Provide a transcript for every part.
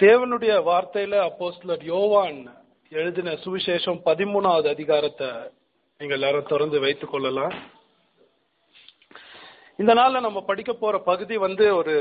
தேவனுடைய வார்த்தையில அப்போஸ்தலர் யோவான் எழுதின சுவிசேஷம் பதிமூணாவது அதிகாரத்தை நீங்க எல்லாரும் திறந்து வைத்துக் கொள்ளலாம் இந்த நாள்ல நம்ம படிக்க போற பகுதி வந்து ஒரு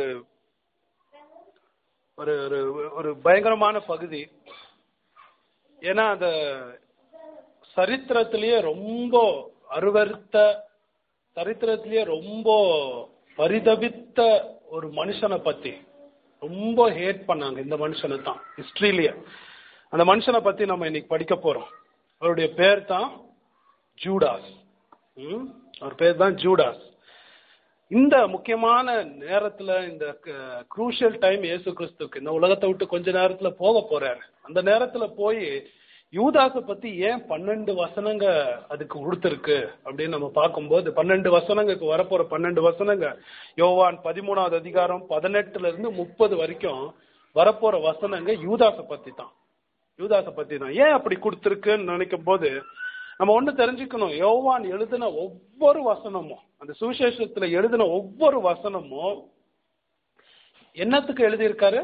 ஒரு ஒரு ஒரு பயங்கரமான பகுதி ஏன்னா அந்த சரித்திரத்திலேயே ரொம்ப அருவருத்த சரித்திரத்திலேயே ரொம்ப பரிதபித்த ஒரு மனுஷனை பத்தி ரொம்ப ஹேட் பண்ணாங்க இந்த மனுஷனை தான் ஹிஸ்டரியிலேயே அந்த மனுஷனை பத்தி நம்ம இன்னைக்கு படிக்க போறோம் அவருடைய பேர் தான் ஜூடாஸ் ம்? அவர் பேர் தான் ஜூடாஸ் இந்த முக்கியமான நேரத்துல இந்த குரூஷியல் டைம் இயேசு கிறிஸ்துக்கு இந்த உலகத்தை விட்டு கொஞ்ச நேரத்துல போக போறாரு அந்த நேரத்துல போய் யூதாச பத்தி ஏன் பன்னெண்டு வசனங்க அதுக்கு கொடுத்துருக்கு அப்படின்னு நம்ம பார்க்கும்போது பன்னெண்டு வசனங்களுக்கு வரப்போற பன்னெண்டு வசனங்க யோவான் பதிமூணாவது அதிகாரம் பதினெட்டுல இருந்து முப்பது வரைக்கும் வரப்போற வசனங்க யூதாச பத்தி தான் யூதாச பத்தி தான் ஏன் அப்படி கொடுத்துருக்குன்னு நினைக்கும் போது நம்ம ஒண்ணு தெரிஞ்சுக்கணும் யோவான் எழுதின ஒவ்வொரு வசனமும் அந்த சுவிசேஷத்துல எழுதின ஒவ்வொரு வசனமும் என்னத்துக்கு எழுதியிருக்காரு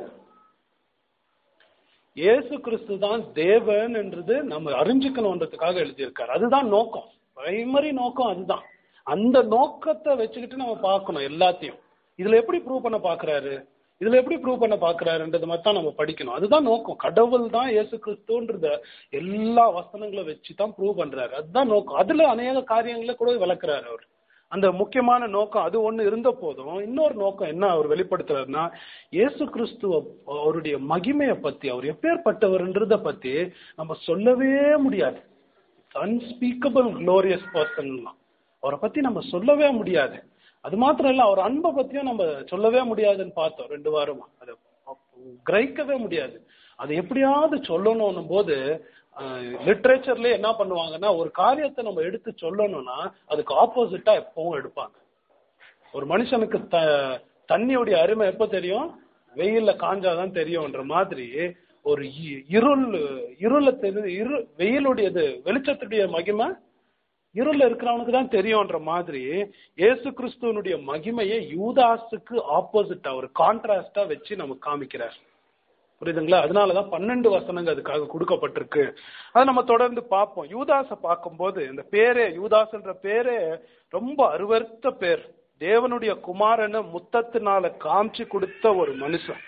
இயேசு கிறிஸ்து தான் தேவன் என்றது நம்ம அறிஞ்சுக்கணுன்றதுக்காக எழுதியிருக்காரு அதுதான் நோக்கம் பிரைமரி நோக்கம் அதுதான் அந்த நோக்கத்தை வச்சுக்கிட்டு நம்ம பார்க்கணும் எல்லாத்தையும் இதுல எப்படி ப்ரூவ் பண்ண பாக்குறாரு இதுல எப்படி ப்ரூவ் பண்ண பாக்குறாருன்றது மாதிரி தான் நம்ம படிக்கணும் அதுதான் நோக்கம் கடவுள் தான் இயேசு கிறிஸ்துன்றத எல்லா வசனங்களும் வச்சு தான் ப்ரூவ் பண்றாரு அதுதான் நோக்கம் அதுல அநேக காரியங்களை கூட விளக்குறாரு அவர் அந்த முக்கியமான நோக்கம் அது ஒண்ணு இருந்த போதும் இன்னொரு நோக்கம் என்ன அவர் வெளிப்படுத்துறாருன்னா இயேசு கிறிஸ்துவ அவருடைய மகிமையை பத்தி அவர் எப்பேற்பட்டவர்ன்றத பத்தி நம்ம சொல்லவே முடியாது அன்ஸ்பீக்கபிள் குளோரியஸ் பர்சன்லாம் அவரை பத்தி நம்ம சொல்லவே முடியாது அது மாத்திரம் இல்ல அவர் அன்பை பத்தியும் நம்ம சொல்லவே முடியாதுன்னு பார்த்தோம் ரெண்டு வாரமா அதை கிரகிக்கவே முடியாது அது எப்படியாவது சொல்லணும் போது லிட்ரேச்சர்ல என்ன பண்ணுவாங்கன்னா ஒரு காரியத்தை நம்ம எடுத்து சொல்லணும்னா அதுக்கு ஆப்போசிட்டா எப்பவும் எடுப்பாங்க ஒரு மனுஷனுக்கு த தண்ணியுடைய அருமை எப்ப தெரியும் வெயில்ல காஞ்சாதான் தெரியும்ன்ற மாதிரி ஒரு இ- இருள் இருள தெரி இரு வெயிலுடையது வெளிச்சத்துடைய மகிமை இருள்ல இருக்கிறவனுக்கு தான் தெரியும்ன்ற மாதிரி இயேசு கிறிஸ்துவனுடைய மகிமையை யூதாஸுக்கு ஆப்போசிட்டா ஒரு கான்ட்ராஸ்டா வச்சு நமக்கு காமிக்கிறார் புரியுதுங்களா அதனாலதான் பன்னெண்டு வசனங்கள் அதுக்காக கொடுக்கப்பட்டிருக்கு அதை நம்ம தொடர்ந்து பார்ப்போம் யூதாஸை பார்க்கும்போது இந்த பேரே யூதாஸ்ன்ற பேரே ரொம்ப அருவருத்த பேர் தேவனுடைய குமாரனை முத்தத்தினால காமிச்சு கொடுத்த ஒரு மனுஷன்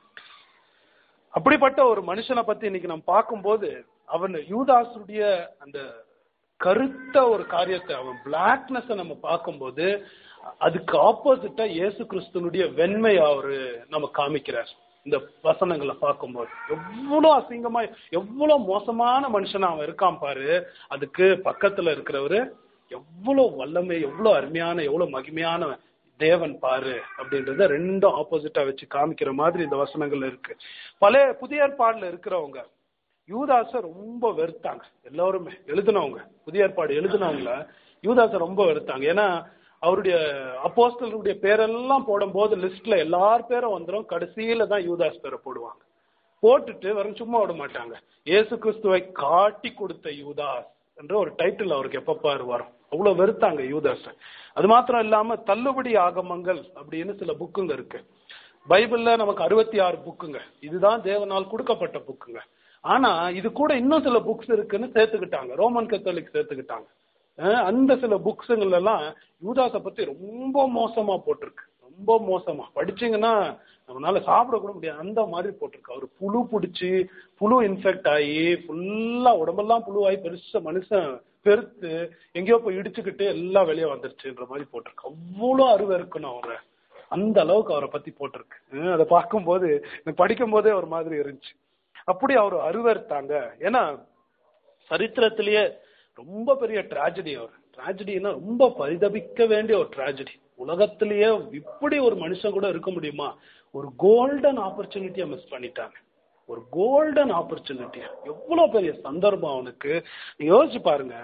அப்படிப்பட்ட ஒரு மனுஷனை பத்தி இன்னைக்கு நம்ம பார்க்கும்போது அவன் யூதாசுடைய அந்த கருத்த ஒரு காரியத்தை அவன் பிளாக்னஸ் நம்ம பார்க்கும்போது அதுக்கு ஆப்போசிட்டா இயேசு கிறிஸ்துனுடைய வெண்மை அவரு நம்ம காமிக்கிறார் இந்த வசனங்களை பார்க்கும்போது எவ்வளவு அசிங்கமா எவ்வளவு மோசமான மனுஷனா அவன் இருக்கான் பாரு அதுக்கு பக்கத்துல இருக்கிறவரு எவ்வளவு வல்லமை எவ்வளவு அருமையான எவ்வளவு மகிமையான தேவன் பாரு அப்படின்றத ரெண்டும் ஆப்போசிட்டா வச்சு காமிக்கிற மாதிரி இந்த வசனங்கள் இருக்கு பழைய புதிய ஏற்பாடுல இருக்கிறவங்க யூதாச ரொம்ப வெறுத்தாங்க எல்லாருமே எழுதினவங்க புதிய ஏற்பாடு எழுதினவங்கள யூதாச ரொம்ப வெறுத்தாங்க ஏன்னா அவருடைய அப்போஸ்தலருடைய பேரெல்லாம் போடும்போது லிஸ்ட்ல எல்லார் பேரும் வந்துடும் கடைசியில தான் யூதாஸ் பேரை போடுவாங்க போட்டுட்டு வெறும் சும்மா விட மாட்டாங்க இயேசு கிறிஸ்துவை காட்டி கொடுத்த யூதாஸ் என்ற ஒரு டைட்டில் அவருக்கு எப்ப பாரு வரும் அவ்வளவு வெறுத்தாங்க யூதாஸ் அது மாத்திரம் இல்லாம தள்ளுபடி ஆகமங்கள் அப்படின்னு சில புக்குங்க இருக்கு பைபிள்ல நமக்கு அறுபத்தி ஆறு புக்குங்க இதுதான் தேவனால் கொடுக்கப்பட்ட புக்குங்க ஆனா இது கூட இன்னும் சில புக்ஸ் இருக்குன்னு சேர்த்துக்கிட்டாங்க ரோமன் கத்தோலிக் சேர்த்துக்கிட்டாங்க அஹ் அந்த சில புக்ஸுங்கள் எல்லாம் யூதாஸை பத்தி ரொம்ப மோசமா போட்டிருக்கு ரொம்ப மோசமா படிச்சீங்கன்னா நம்மளால சாப்பிட கூட முடியாது அந்த மாதிரி போட்டிருக்கு அவர் புழு பிடிச்சி புழு இன்ஃபெக்ட் ஆகி ஃபுல்லா உடம்பெல்லாம் புழுவாகி பெருசா மனுஷன் பெருத்து எங்கேயோ போய் இடிச்சுக்கிட்டு எல்லாம் வெளியே வந்துருச்சுன்ற மாதிரி போட்டிருக்கு அவ்வளோ அருவை இருக்கணும் அவரை அந்த அளவுக்கு அவரை பத்தி போட்டிருக்கு அஹ் அதை பார்க்கும்போது எனக்கு படிக்கும் போதே ஒரு மாதிரி இருந்துச்சு அப்படி அவர் அருவருத்தாங்க ஏன்னா சரித்திரத்திலேயே ரொம்ப பெரிய டிராஜடி அவர் டிராஜடினா ரொம்ப பரிதபிக்க வேண்டிய ஒரு டிராஜடி உலகத்திலேயே இப்படி ஒரு மனுஷன் கூட இருக்க முடியுமா ஒரு கோல்டன் ஆப்பர்ச்சுனிட்டியை மிஸ் பண்ணிட்டாங்க ஒரு கோல்டன் ஆப்பர்ச்சுனிட்டி எவ்வளவு பெரிய சந்தர்ப்பம் அவனுக்கு நீங்க யோசிச்சு பாருங்க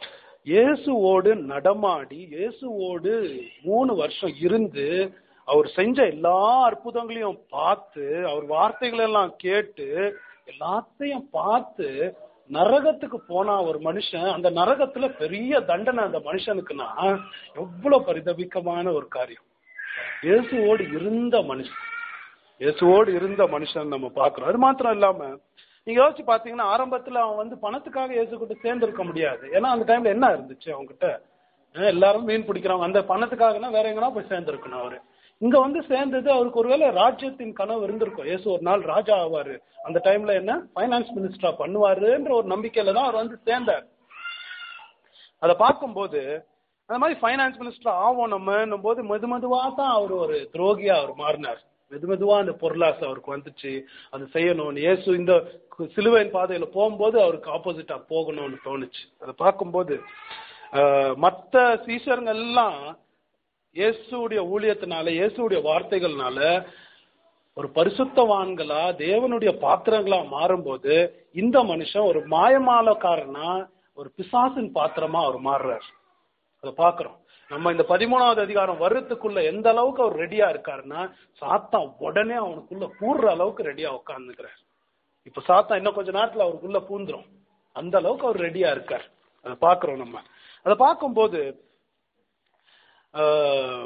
இயேசுவோடு நடமாடி இயேசுவோடு மூணு வருஷம் இருந்து அவர் செஞ்ச எல்லா அற்புதங்களையும் பார்த்து அவர் வார்த்தைகள் எல்லாம் கேட்டு எல்லாத்தையும் பார்த்து நரகத்துக்கு போனா ஒரு மனுஷன் அந்த நரகத்துல பெரிய தண்டனை அந்த மனுஷனுக்குன்னா எவ்வளவு பரிதபிக்கமான ஒரு காரியம் இயேசுவோடு இருந்த மனுஷன் இயேசுவோடு இருந்த மனுஷன் நம்ம பார்க்கிறோம் அது மாத்திரம் இல்லாம நீங்க யோசிச்சு பாத்தீங்கன்னா ஆரம்பத்துல அவன் வந்து பணத்துக்காக இயேசு கிட்ட சேர்ந்து இருக்க முடியாது ஏன்னா அந்த டைம்ல என்ன இருந்துச்சு அவங்ககிட்ட அஹ் எல்லாரும் மீன் பிடிக்கிறவங்க அந்த பணத்துக்காகனா வேற எங்கன்னா போய் சேர்ந்துருக்கணும் அவரு இங்க வந்து சேர்ந்தது அவருக்கு ஒருவேளை ராஜ்யத்தின் கனவு இருந்திருக்கும் இயேசு ஒரு நாள் ராஜா ஆவாரு அந்த டைம்ல என்ன ஃபைனான்ஸ் மினிஸ்டரா பண்ணுவாருன்ற ஒரு நம்பிக்கையில தான் அவர் வந்து சேர்ந்தார் அதை பார்க்கும்போது அந்த மாதிரி ஃபைனான்ஸ் மினிஸ்டர் ஆவோம் நம்மன்னும் போது மெது மெதுவா தான் அவர் ஒரு துரோகியா அவர் மாறினார் மெது மெதுவா அந்த பொருளாசை அவருக்கு வந்துச்சு அது செய்யணும்னு இயேசு இந்த சிலுவையின் பாதையில போகும்போது அவருக்கு ஆப்போசிட்டா போகணும்னு தோணுச்சு அதை பார்க்கும்போது ஆஹ், மத்த சீஷருங்க எல்லாம் இயேசுடைய ஊழியத்தினால இயேசுடைய வார்த்தைகள்னால ஒரு பரிசுத்தவான்களா தேவனுடைய பாத்திரங்களா மாறும்போது இந்த மனுஷன் ஒரு மாயமாலக்காரனா ஒரு பிசாசின் பாத்திரமா அவர் மாறுறார் அதை பார்க்கிறோம் நம்ம இந்த பதிமூணாவது அதிகாரம் வர்றதுக்குள்ள எந்த அளவுக்கு அவர் ரெடியா இருக்காருன்னா சாத்தான் உடனே அவனுக்குள்ள பூர்ற அளவுக்கு ரெடியா உட்கார்ந்துக்கிறார் இப்ப சாத்தான் இன்னும் கொஞ்ச நேரத்துல அவருக்குள்ள பூந்துரும் அந்த அளவுக்கு அவர் ரெடியா இருக்கார் அதை பார்க்கிறோம் நம்ம அதை பார்க்கும்போது ஆஹ்,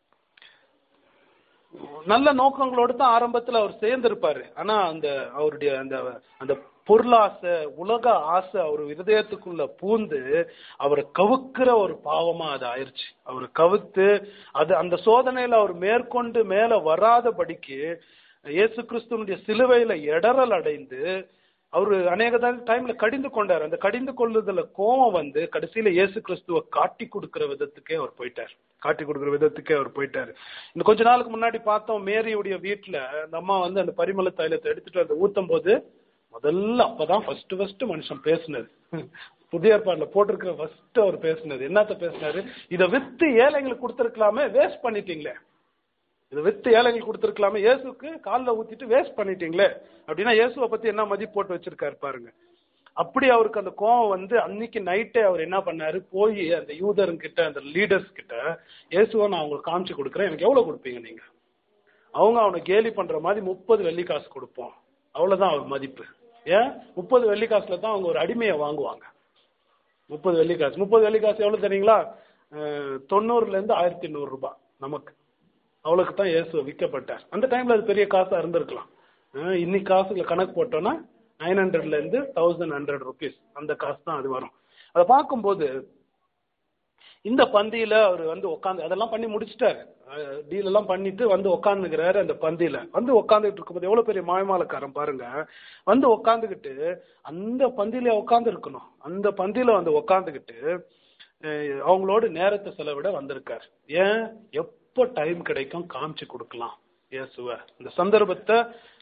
நல்ல நோக்கங்களோடு தான் ஆரம்பத்துல அவர் சேர்ந்திருப்பாரு ஆனா அந்த அவருடைய அந்த அந்த பொருளாசை உலக ஆசை அவர் இருதயத்துக்குள்ள பூந்து அவரை கவுக்கிற ஒரு பாவமா அது ஆயிருச்சு அவரை கவுத்து அது அந்த சோதனையில அவர் மேற்கொண்டு மேல வராதபடிக்கு இயேசு கிறிஸ்துவனுடைய சிலுவையில இடறல் அடைந்து அவரு அநேக டைம்ல கடிந்து கொண்டார் அந்த கடிந்து கொள்ளுதல கோபம் வந்து கடைசியில இயேசு கிறிஸ்துவ காட்டி கொடுக்கிற விதத்துக்கே அவர் போயிட்டார் காட்டி கொடுக்கிற விதத்துக்கே அவர் போயிட்டாரு இந்த கொஞ்ச நாளுக்கு முன்னாடி பார்த்தோம் மேரியுடைய வீட்டுல அந்த அம்மா வந்து அந்த பரிமள தைலத்தை எடுத்துட்டு வந்து ஊத்தும் போது முதல்ல அப்பதான் ஃபர்ஸ்ட் ஃபர்ஸ்ட் மனுஷன் பேசுனது புதிய ஏற்பாடுல போட்டிருக்கிற ஃபர்ஸ்ட் அவர் பேசுனது என்னத்த பேசினாரு இதை வித்து ஏழைங்களுக்கு கொடுத்துருக்கலாமே வேஸ்ட் பண்ணிட்டீங்களே இதை வித்து ஏழைகள் கொடுத்துருக்கலாமே இயேசுக்கு காலில் ஊத்திட்டு வேஸ்ட் பண்ணிட்டீங்களே அப்படின்னா இயேசுவை பத்தி என்ன மதிப்பு போட்டு வச்சிருக்காரு பாருங்க அப்படி அவருக்கு அந்த கோவம் வந்து அன்னைக்கு நைட்டே அவர் என்ன பண்ணாரு போய் அந்த யூதருங்கிட்ட அந்த லீடர்ஸ் கிட்ட இயேசுவை நான் உங்களுக்கு காமிச்சு கொடுக்குறேன் எனக்கு எவ்வளவு கொடுப்பீங்க நீங்க அவங்க அவனை கேலி பண்ற மாதிரி முப்பது வெள்ளி காசு கொடுப்போம் அவ்வளவுதான் அவர் மதிப்பு ஏன் முப்பது வெள்ளி காசுல தான் அவங்க ஒரு அடிமையை வாங்குவாங்க முப்பது வெள்ளி காசு முப்பது வெள்ளி காசு எவ்வளவு தெரியுங்களா அஹ், தொண்ணூறுல இருந்து ஆயிரத்தி நூறு ரூபாய் நமக்கு அவளுக்கு தான் இயேசு விற்கப்பட்டார் அந்த டைம்ல அது பெரிய காசா இருந்திருக்கலாம் அஹ், இன்னைக்கு காசுல கணக்கு போட்டோம்னா நைன் ஹண்ட்ரட்ல இருந்து தௌசண்ட் ஹண்ட்ரட் ருபீஸ் அந்த காசு தான் அது வரும் அதை பார்க்கும்போது இந்த பந்தியில அவர் வந்து உட்காந்து அதெல்லாம் பண்ணி முடிச்சிட்டாரு டீல் எல்லாம் பண்ணிட்டு வந்து உட்காந்துக்கிறாரு அந்த பந்தியில வந்து உட்காந்துட்டு இருக்கும்போது எவ்வளவு பெரிய மாயமாலக்காரன் பாருங்க வந்து உட்காந்துக்கிட்டு அந்த பந்தியில உட்காந்து இருக்கணும் அந்த பந்தியில வந்து உட்காந்துக்கிட்டு அஹ், அவங்களோட நேரத்தை செலவிட வந்திருக்காரு ஏன் எப்போ டைம் கிடைக்கும் காமிச்சு கொடுக்கலாம் இயேசுவ இந்த சந்தர்ப்பத்தை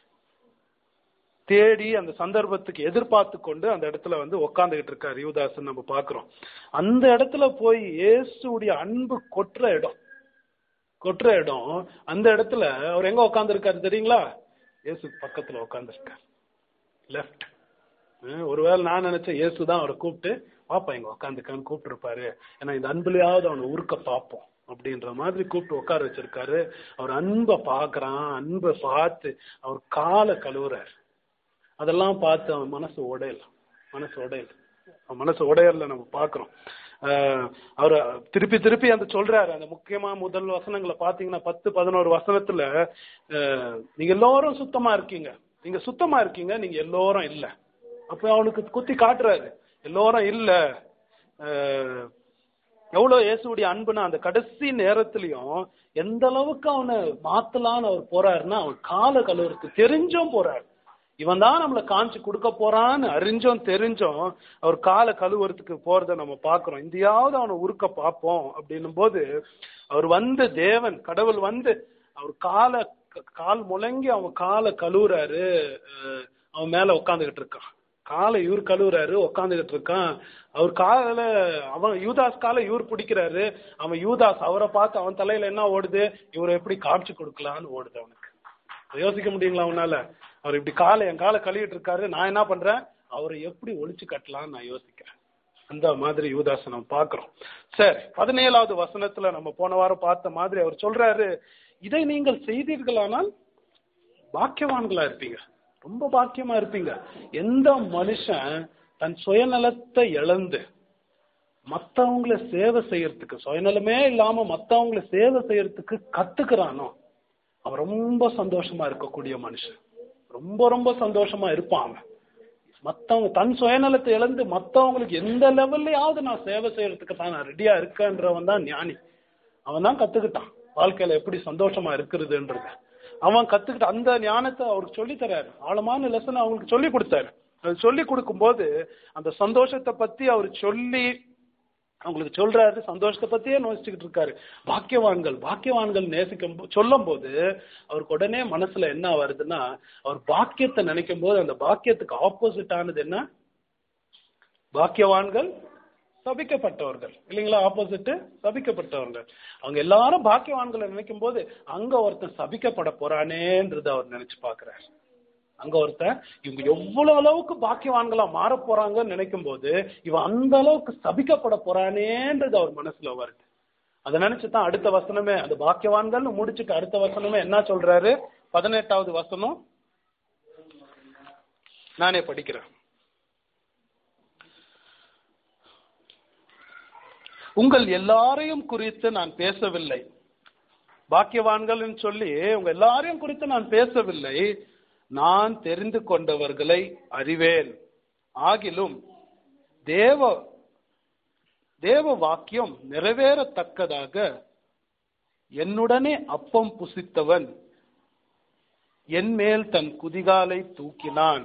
தேடி அந்த சந்தர்ப்பத்துக்கு எதிர்பார்த்து கொண்டு அந்த இடத்துல வந்து உக்காந்துகிட்டு இருக்காரு யூதாசன் நம்ம பாக்குறோம் அந்த இடத்துல போய் இயேசுடைய அன்பு கொற்ற இடம் கொற்ற இடம் அந்த இடத்துல அவர் எங்க உட்காந்துருக்காரு தெரியுங்களா இயேசு பக்கத்துல உட்காந்துருக்காரு லெஃப்ட் ஒருவேளை நான் நினைச்சேன் இயேசு தான் அவரை கூப்பிட்டு பாப்பா இங்க உட்காந்துக்கான்னு கூப்பிட்டு இருப்பாரு ஏன்னா இந்த அன்புலயாவது அவனை உருக்க பார்ப்போம் அப்படின்ற மாதிரி கூப்பிட்டு உட்கார வச்சிருக்காரு அவர் அன்பை பார்க்கறான் அன்பை பார்த்து அவர் காலை கழுவுறாரு அதெல்லாம் பார்த்து அவன் மனசு உடையல மனசு உடையல அவன் மனசு உடையல நம்ம பார்க்கிறோம் ஆஹ் அவர் திருப்பி திருப்பி அந்த சொல்றாரு அந்த முக்கியமா முதல் வசனங்களை பாத்தீங்கன்னா பத்து பதினோரு வசனத்துல ஆஹ் நீங்க எல்லாரும் சுத்தமா இருக்கீங்க நீங்க சுத்தமா இருக்கீங்க நீங்க எல்லாரும் இல்ல அப்ப அவனுக்கு குத்தி காட்டுறாரு எல்லாரும் இல்ல ஆஹ் எவ்வளவு இயேசுடைய அன்புனா அந்த கடைசி நேரத்திலையும் எந்த அளவுக்கு அவனை மாத்தலான்னு அவர் போறாருன்னா அவன் கால கழுவுறதுக்கு தெரிஞ்சும் போறாரு இவன் தான் நம்மளை காமிச்சு கொடுக்க போறான்னு அறிஞ்சோம் தெரிஞ்சோம் அவர் காலை கழுவுறதுக்கு போறத நம்ம பாக்குறோம் இந்தியாவது அவனை உருக்க பார்ப்போம் அப்படின்னும் போது அவர் வந்து தேவன் கடவுள் வந்து அவர் காலை கால் முழங்கி அவன் காலை கழுவுறாரு அஹ் அவன் மேல உட்காந்துக்கிட்டு இருக்கான் காலை இவர் கழுவுறாரு உட்காந்துக்கிட்டு இருக்கான் அவர் கால அவன் யூதாஸ் காலை இவர் பிடிக்கிறாரு அவன் யூதாஸ் அவரை பார்த்து அவன் தலையில என்ன ஓடுது இவரை எப்படி காமிச்சு கொடுக்கலான்னு ஓடுது அவனுக்கு யோசிக்க முடியுங்களா அவனால அவர் இப்படி காலை என் காலை கழுவிட்டு இருக்காரு நான் என்ன பண்றேன் அவரை எப்படி ஒழிச்சு கட்டலாம்னு நான் யோசிக்கிறேன் அந்த மாதிரி யூதாசை நம்ம பார்க்கிறோம் சரி பதினேழாவது வசனத்துல நம்ம போன வாரம் பார்த்த மாதிரி அவர் சொல்றாரு இதை நீங்கள் செய்தீர்களானால் பாக்கியவான்களா இருப்பீங்க ரொம்ப பாக்கியமா இருப்பீங்க எந்த மனுஷன் தன் சுயநலத்தை இழந்து மத்தவங்கள சேவை செய்யறதுக்கு சுயநலமே இல்லாம மத்தவங்கள சேவை செய்யறதுக்கு கத்துக்கிறானோ அவன் ரொம்ப சந்தோஷமா இருக்கக்கூடிய மனுஷன் ரொம்ப ரொம்ப சந்தோஷமா இருப்பான் அவன் மத்தவங்க தன் சுயநலத்தை இழந்து மத்தவங்களுக்கு எந்த லெவல்லையாவது நான் சேவை செய்யறதுக்கு தான் நான் ரெடியா இருக்கேன்றவன் தான் ஞானி அவன் தான் கத்துக்கிட்டான் வாழ்க்கையில எப்படி சந்தோஷமா இருக்கிறதுன்றது அவன் கத்துக்கிட்ட அந்த ஞானத்தை அவருக்கு சொல்லி தராரு ஆழமான லெசன் அவங்களுக்கு சொல்லி கொடுத்தாரு அது சொல்லி கொடுக்கும்போது அந்த சந்தோஷத்தை பத்தி அவர் சொல்லி அவங்களுக்கு சொல்றாரு சந்தோஷத்தை பத்தியே யோசிச்சுக்கிட்டு இருக்காரு பாக்கியவான்கள் பாக்கியவான்கள் நேசிக்கும் போ- சொல்லும் போது அவருக்கு உடனே மனசுல என்ன வருதுன்னா அவர் பாக்கியத்தை நினைக்கும் போது அந்த பாக்கியத்துக்கு ஆப்போசிட் ஆனது என்ன பாக்கியவான்கள் சபிக்கப்பட்டவர்கள் இல்லைங்களா ஆப்போசிட் சபிக்கப்பட்டவர்கள் அவங்க எல்லாரும் பாக்கியவான்களை நினைக்கும் போது அங்க ஒருத்தன் சபிக்கப்பட போறானேன்றது அவர் நினைச்சு பாக்குறாரு அங்க ஒருத்தன் இவங்க எவ்வளவு அளவுக்கு பாக்கியவான்களா மாற போறாங்கன்னு நினைக்கும் போது இவன் அந்த அளவுக்கு சபிக்கப்பட போறானேன்றது அவர் மனசுல வருது அதை நினைச்சுதான் அடுத்த வசனமே அந்த பாக்கியவான்கள் முடிச்சுட்டு அடுத்த வசனமே என்ன சொல்றாரு பதினெட்டாவது வசனம் நானே படிக்கிறேன் உங்கள் எல்லாரையும் குறித்து நான் பேசவில்லை பாக்கியவான்கள் சொல்லி உங்க எல்லாரையும் குறித்து நான் பேசவில்லை நான் தெரிந்து கொண்டவர்களை அறிவேன் ஆகிலும் தேவ தேவ வாக்கியம் நிறைவேறத்தக்கதாக என்னுடனே அப்பம் புசித்தவன் என் மேல் தன் குதிகாலை தூக்கினான்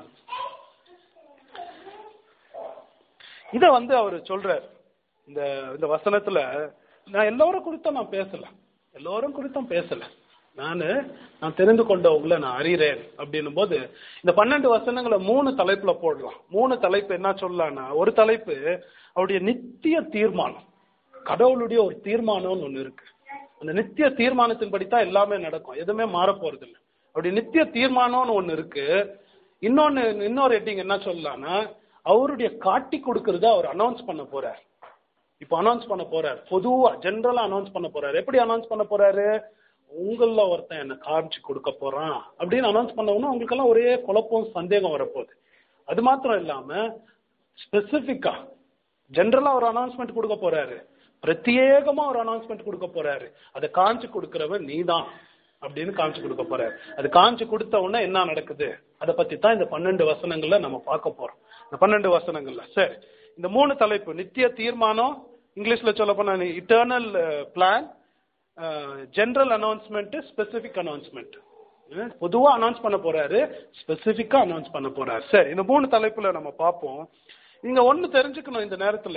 இத வந்து அவர் சொல்றார் இந்த இந்த வசனத்துல நான் எல்லாரும் குறித்தும் நான் பேசல எல்லோரும் குறித்தும் பேசல நானு நான் தெரிந்து கொண்டவங்களை நான் அறிகிறேன் அப்படின்னும் போது இந்த பன்னெண்டு வசனங்களை மூணு தலைப்புல போடலாம் மூணு தலைப்பு என்ன சொல்லலாம்னா ஒரு தலைப்பு அவருடைய நித்திய தீர்மானம் கடவுளுடைய ஒரு தீர்மானம்னு ஒண்ணு இருக்கு அந்த நித்திய தீர்மானத்தின்படி தான் எல்லாமே நடக்கும் எதுவுமே மாற போறது இல்லை அவருடைய நித்திய தீர்மானம்னு ஒண்ணு இருக்கு இன்னொன்னு இன்னொரு ஹெட்டிங் என்ன சொல்லலாம்னா அவருடைய காட்டி கொடுக்கறத அவர் அனௌன்ஸ் பண்ண போறார் இப்போ அனௌன்ஸ் பண்ண போறார் பொதுவா ஜென்ரலா அனௌன்ஸ் பண்ண போறாரு எப்படி அனௌன்ஸ் பண்ண போறாரு உங்கள ஒருத்தன் என்ன காமிச்சு கொடுக்க போறான் அப்படின்னு அனௌன்ஸ் பண்ணவொன்னா உங்களுக்கெல்லாம் ஒரே குழப்பம் சந்தேகம் வரப்போகுது அது மாத்திரம் இல்லாம ஸ்பெசிபிக்கா ஜென்ரலா ஒரு அனௌன்ஸ்மெண்ட் கொடுக்க போறாரு பிரத்யேகமா ஒரு அனௌன்ஸ்மெண்ட் கொடுக்க போறாரு அதை காமிச்சு கொடுக்கிறவன் நீதான் அப்படின்னு காமிச்சு கொடுக்க போறாரு அது காமிச்சு கொடுத்த உடனே என்ன நடக்குது அதை பத்தி தான் இந்த பன்னெண்டு வசனங்கள்ல நம்ம பார்க்க போறோம் இந்த பன்னெண்டு வசனங்கள்ல சரி இந்த மூணு தலைப்பு நித்திய தீர்மானம் இங்கிலீஷ்ல சொல்ல போனா eternal plan general announcement specific announcement பொதுவா அனௌன்ஸ் பண்ண போறாரு ஸ்பெசிபிக்கா அனௌன்ஸ் பண்ண போறாரு சரி இந்த மூணு தலைப்புல நம்ம பார்ப்போம் நீங்க ஒண்ணு தெரிஞ்சுக்கணும் இந்த நேரத்துல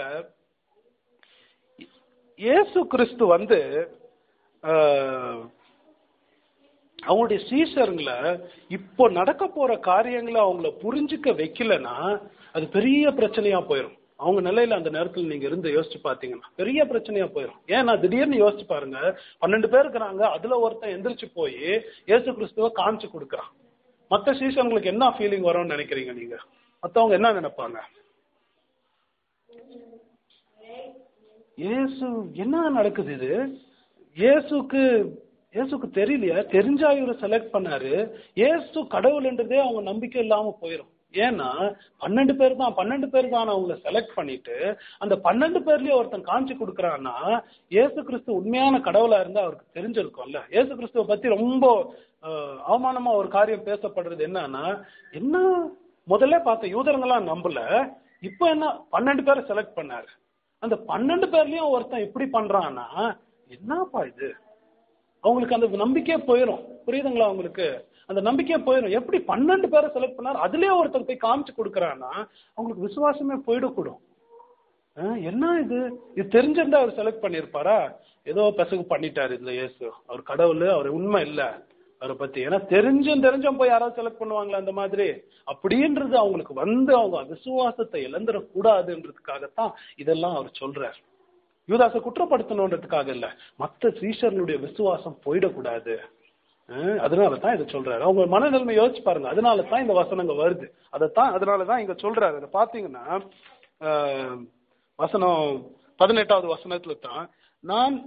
இயேசு கிறிஸ்து வந்து அஹ், அவங்களுடைய சீசருங்களை இப்போ நடக்க போற காரியங்களை அவங்கள புரிஞ்சுக்க வைக்கலன்னா அது பெரிய பிரச்சனையா போயிடும் அவங்க நிலையில அந்த நேரத்துல நீங்க இருந்து யோசிச்சு பாத்தீங்கன்னா பெரிய பிரச்சனையா போயிடும் ஏன்னா திடீர்னு யோசிச்சு பாருங்க பன்னெண்டு பேர் இருக்கிறாங்க அதுல ஒருத்தன் எந்திரிச்சு போய் இயேசு கிறிஸ்துவ காமிச்சு கொடுக்குறான் மத்த சீசர்களுக்கு என்ன ஃபீலிங் வரும்னு நினைக்கிறீங்க நீங்க மத்தவங்க என்ன நினைப்பாங்க இயேசு என்ன நடக்குது இது இயேசுக்கு இயேசுக்கு தெரியலையா தெரிஞ்சா இவரை செலக்ட் பண்ணாரு இயேசு கடவுள்ன்றதே அவங்க நம்பிக்கை இல்லாம போயிடும் ஏன்னா பன்னெண்டு பேர் தான் பன்னெண்டு பேர் தான் அவங்கள செலக்ட் பண்ணிட்டு அந்த பன்னெண்டு பேர்லயே ஒருத்தன் காமிச்சு கொடுக்குறான்னா இயேசு கிறிஸ்து உண்மையான கடவுளா இருந்தா அவருக்கு தெரிஞ்சிருக்கும்ல இயேசு கிறிஸ்துவ பத்தி ரொம்ப அஹ், அவமானமா ஒரு காரியம் பேசப்படுறது என்னன்னா என்ன முதல்ல பார்த்த யூதருங்கெல்லாம் நம்பல இப்போ என்ன பன்னெண்டு பேரை செலக்ட் பண்ணாரு அந்த பன்னெண்டு பேர்லயும் ஒருத்தன் இப்படி பண்றான்னா என்னப்பா இது அவங்களுக்கு அந்த நம்பிக்கையே போயிடும் புரியுதுங்களா அவங்களுக்கு அந்த நம்பிக்கையே போயிடும் எப்படி பன்னெண்டு பேரை செலக்ட் பண்ணாரு அதுலயே ஒருத்தர் போய் காமிச்சு கொடுக்குறான்னா அவங்களுக்கு விசுவாசமே போயிடக்கூடும் அஹ் என்ன இது இது தெரிஞ்சிருந்தா அவர் செலக்ட் பண்ணியிருப்பாரா ஏதோ பெசகு பண்ணிட்டாரு இதுல இயேசு அவர் கடவுள் அவர் உண்மை இல்ல அவரை பத்தி ஏன்னா தெரிஞ்சும் தெரிஞ்சும் போய் யாராவது செலக்ட் பண்ணுவாங்களா அந்த மாதிரி அப்படின்றது அவங்களுக்கு வந்து அவங்க விசுவாசத்தை இழந்துடக்கூடாதுன்றதுக்காகத்தான் இதெல்லாம் அவர் சொல்றார் யூதாசை குற்றப்படுத்தணுன்றதுக்காக இல்ல மத்த சீஷர்களுடைய விசுவாசம் போயிடக்கூடாது அஹ் அதனால தான் இதை சொல்றாரு அவங்க மனநிலைமை யோசிச்சு பாருங்க அதனால தான் இந்த வசனங்க வருது அதைத்தான் அதனால தான் இங்க சொல்றாரு அதை பாத்தீங்கன்னா அஹ், வசனம் பதினெட்டாவது வசனத்துல தான் நான்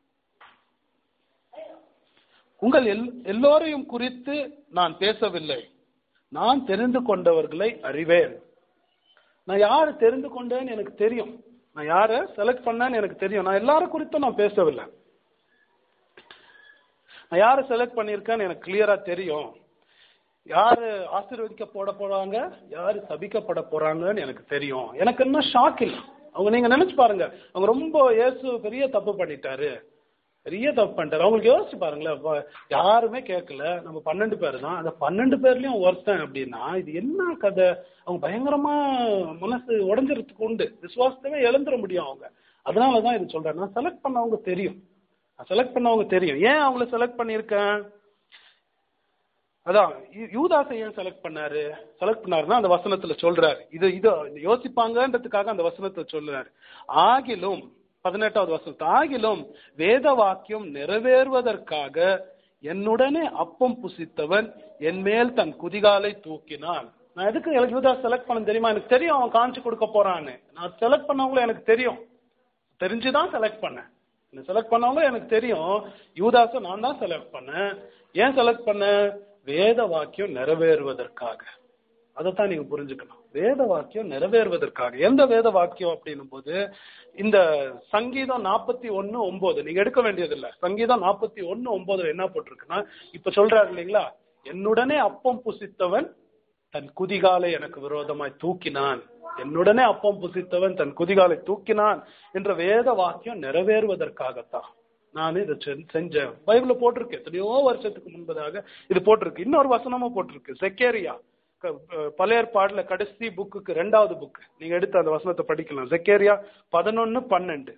உங்கள் எல் எல்லோரையும் குறித்து நான் பேசவில்லை நான் தெரிந்து கொண்டவர்களை அறிவேன் நான் யாரை தெரிந்து கொண்டேன்னு எனக்கு தெரியும் நான் யாரை செலக்ட் பண்ணேன்னு எனக்கு தெரியும் நான் எல்லாரும் குறித்தும் நான் பேசவில்லை நான் யாரை செலக்ட் பண்ணியிருக்கேன்னு எனக்கு கிளியரா தெரியும் யாரு ஆசீர்வதிக்க போட போறாங்க யாரு சபிக்கப்பட போறாங்கன்னு எனக்கு தெரியும் எனக்கு என்ன ஷாக் இல்லை அவங்க நீங்க நினைச்சு பாருங்க அவங்க ரொம்ப இயேசு பெரிய தப்பு பண்ணிட்டாரு பெரிய தப்பு பண்ணிட்டாரு அவங்களுக்கு யோசிச்சு பாருங்களேன் அப்ப யாருமே கேட்கல நம்ம பன்னெண்டு பேர் தான் அந்த பன்னெண்டு பேர்லயும் ஒருத்தன் அப்படின்னா இது என்ன கதை அவங்க பயங்கரமா மனசு உடஞ்சிறதுக்கு உண்டு விசுவாசத்தவே இழந்துட முடியும் அவங்க அதனாலதான் இது சொல்றேன் நான் செலக்ட் பண்ணவங்க தெரியும் நான் செலக்ட் பண்ணவங்க தெரியும் ஏன் அவங்கள செலக்ட் பண்ணியிருக்கேன் அதான் யூ- யூதாசை ஏன் செலக்ட் பண்ணாரு செலக்ட் பண்ணாருன்னா அந்த வசனத்துல சொல்றாரு இது இது யோசிப்பாங்கன்றதுக்காக அந்த வசனத்தை சொல்றாரு ஆகிலும் பதினெட்டாவது வசனத்து ஆகிலும் வேத வாக்கியம் நிறைவேறுவதற்காக என்னுடனே அப்பம் புசித்தவன் என் மேல் தன் குதிகாலை தூக்கினான் நான் எதுக்கு எனக்கு யூதாஸ் செலக்ட் பண்ண தெரியுமா எனக்கு தெரியும் அவன் காமிச்சு கொடுக்க போறான்னு நான் செலக்ட் பண்ணவங்களும் எனக்கு தெரியும் தெரிஞ்சுதான் செலக்ட் பண்ணேன் என்ன செலக்ட் பண்ணவங்க எனக்கு தெரியும் யூதாஸை நான் தான் செலக்ட் பண்ணேன் ஏன் செலக்ட் பண்ணேன் வேத வாக்கியம் நிறைவேறுவதற்காக அதைத்தான் நீங்க புரிஞ்சுக்கணும் வேத வாக்கியம் நிறைவேறுவதற்காக எந்த வேத வாக்கியம் அப்படின்னும் போது இந்த சங்கீதம் நாற்பத்தி ஒன்னு ஒன்பது நீங்க எடுக்க வேண்டியதில்ல சங்கீதம் நாற்பத்தி ஒன்னு ஒன்பதுல என்ன போட்டிருக்குன்னா இப்ப சொல்றாரு இல்லைங்களா என்னுடனே அப்பம் புசித்தவன் தன் குதிகாலை எனக்கு விரோதமாய் தூக்கினான் என்னுடனே அப்பம் புசித்தவன் தன் குதிகாலை தூக்கினான் என்ற வேத வாக்கியம் நிறைவேறுவதற்காகத்தான் நான் இதை செ- செஞ்சேன் பைபிள்ல போட்டிருக்கு எத்தனையோ வருஷத்துக்கு முன்பதாக இது போட்டிருக்கு இன்னொரு வசனமும் போட்டிருக்கு செக்கேரியா க- அஹ் பழைய ஏற்பாடுல கடைசி புக்குக்கு ரெண்டாவது புக் நீங்க எடுத்து அந்த வசனத்தை படிக்கலாம் செக்கேரியா பதினொன்னு பன்னெண்டு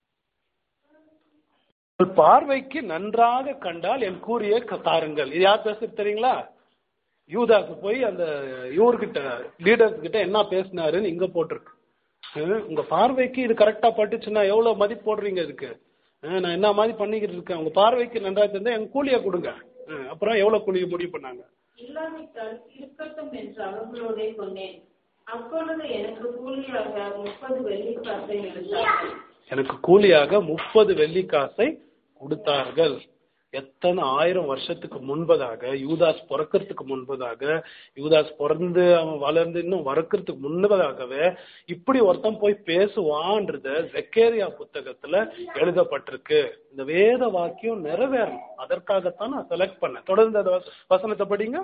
உங்கள் பார்வைக்கு நன்றாக கண்டால் என் கூறிய க- தாருங்கள் இது யார் பேசுறது தெரியுங்களா யூதாக்கு போய் அந்த இவர்கிட்ட லீடர்ஸ் கிட்ட என்ன பேசினாருன்னு இங்க போட்டிருக்கு அஹ் உங்க பார்வைக்கு இது கரெக்டா பட்டுச்சுன்னா எவ்வளவு மதிப்பு போடுறீங்க இதுக்கு அஹ் நான் என்ன மாதிரி பண்ணிக்கிட்டு இருக்கேன் உங்க பார்வைக்கு நன்றா தெரிஞ்சா என் கூலியை கொடுங்க அஹ் அப்புறம் எவ்வளவு கூலியை முடிவு பண்ணாங்க இல்லாவிட்டால் இருக்கட்டும் என்று அவர்களோடே சொன்னேன் அப்பொழுது எனக்கு கூலியாக முப்பது வெள்ளிக்காசை எடுத்தார்கள் எனக்கு கூலியாக முப்பது வெள்ளிக்காசை கொடுத்தார்கள் எத்தனை ஆயிரம் வருஷத்துக்கு முன்பதாக யூதாஸ் பிறக்கிறதுக்கு முன்பதாக யூதாஸ் பிறந்து அவன் வளர்ந்து இன்னும் வறக்கிறதுக்கு முன்பதாகவே இப்படி ஒருத்தன் போய் பேசுவான்றத ஜெக்கேரியா புத்தகத்துல எழுதப்பட்டிருக்கு இந்த வேத வாக்கியம் நிறைவேறணும் அதற்காகத்தான் நான் செலக்ட் பண்ணேன் தொடர்ந்து அந்த வச- வசனத்தை படிங்க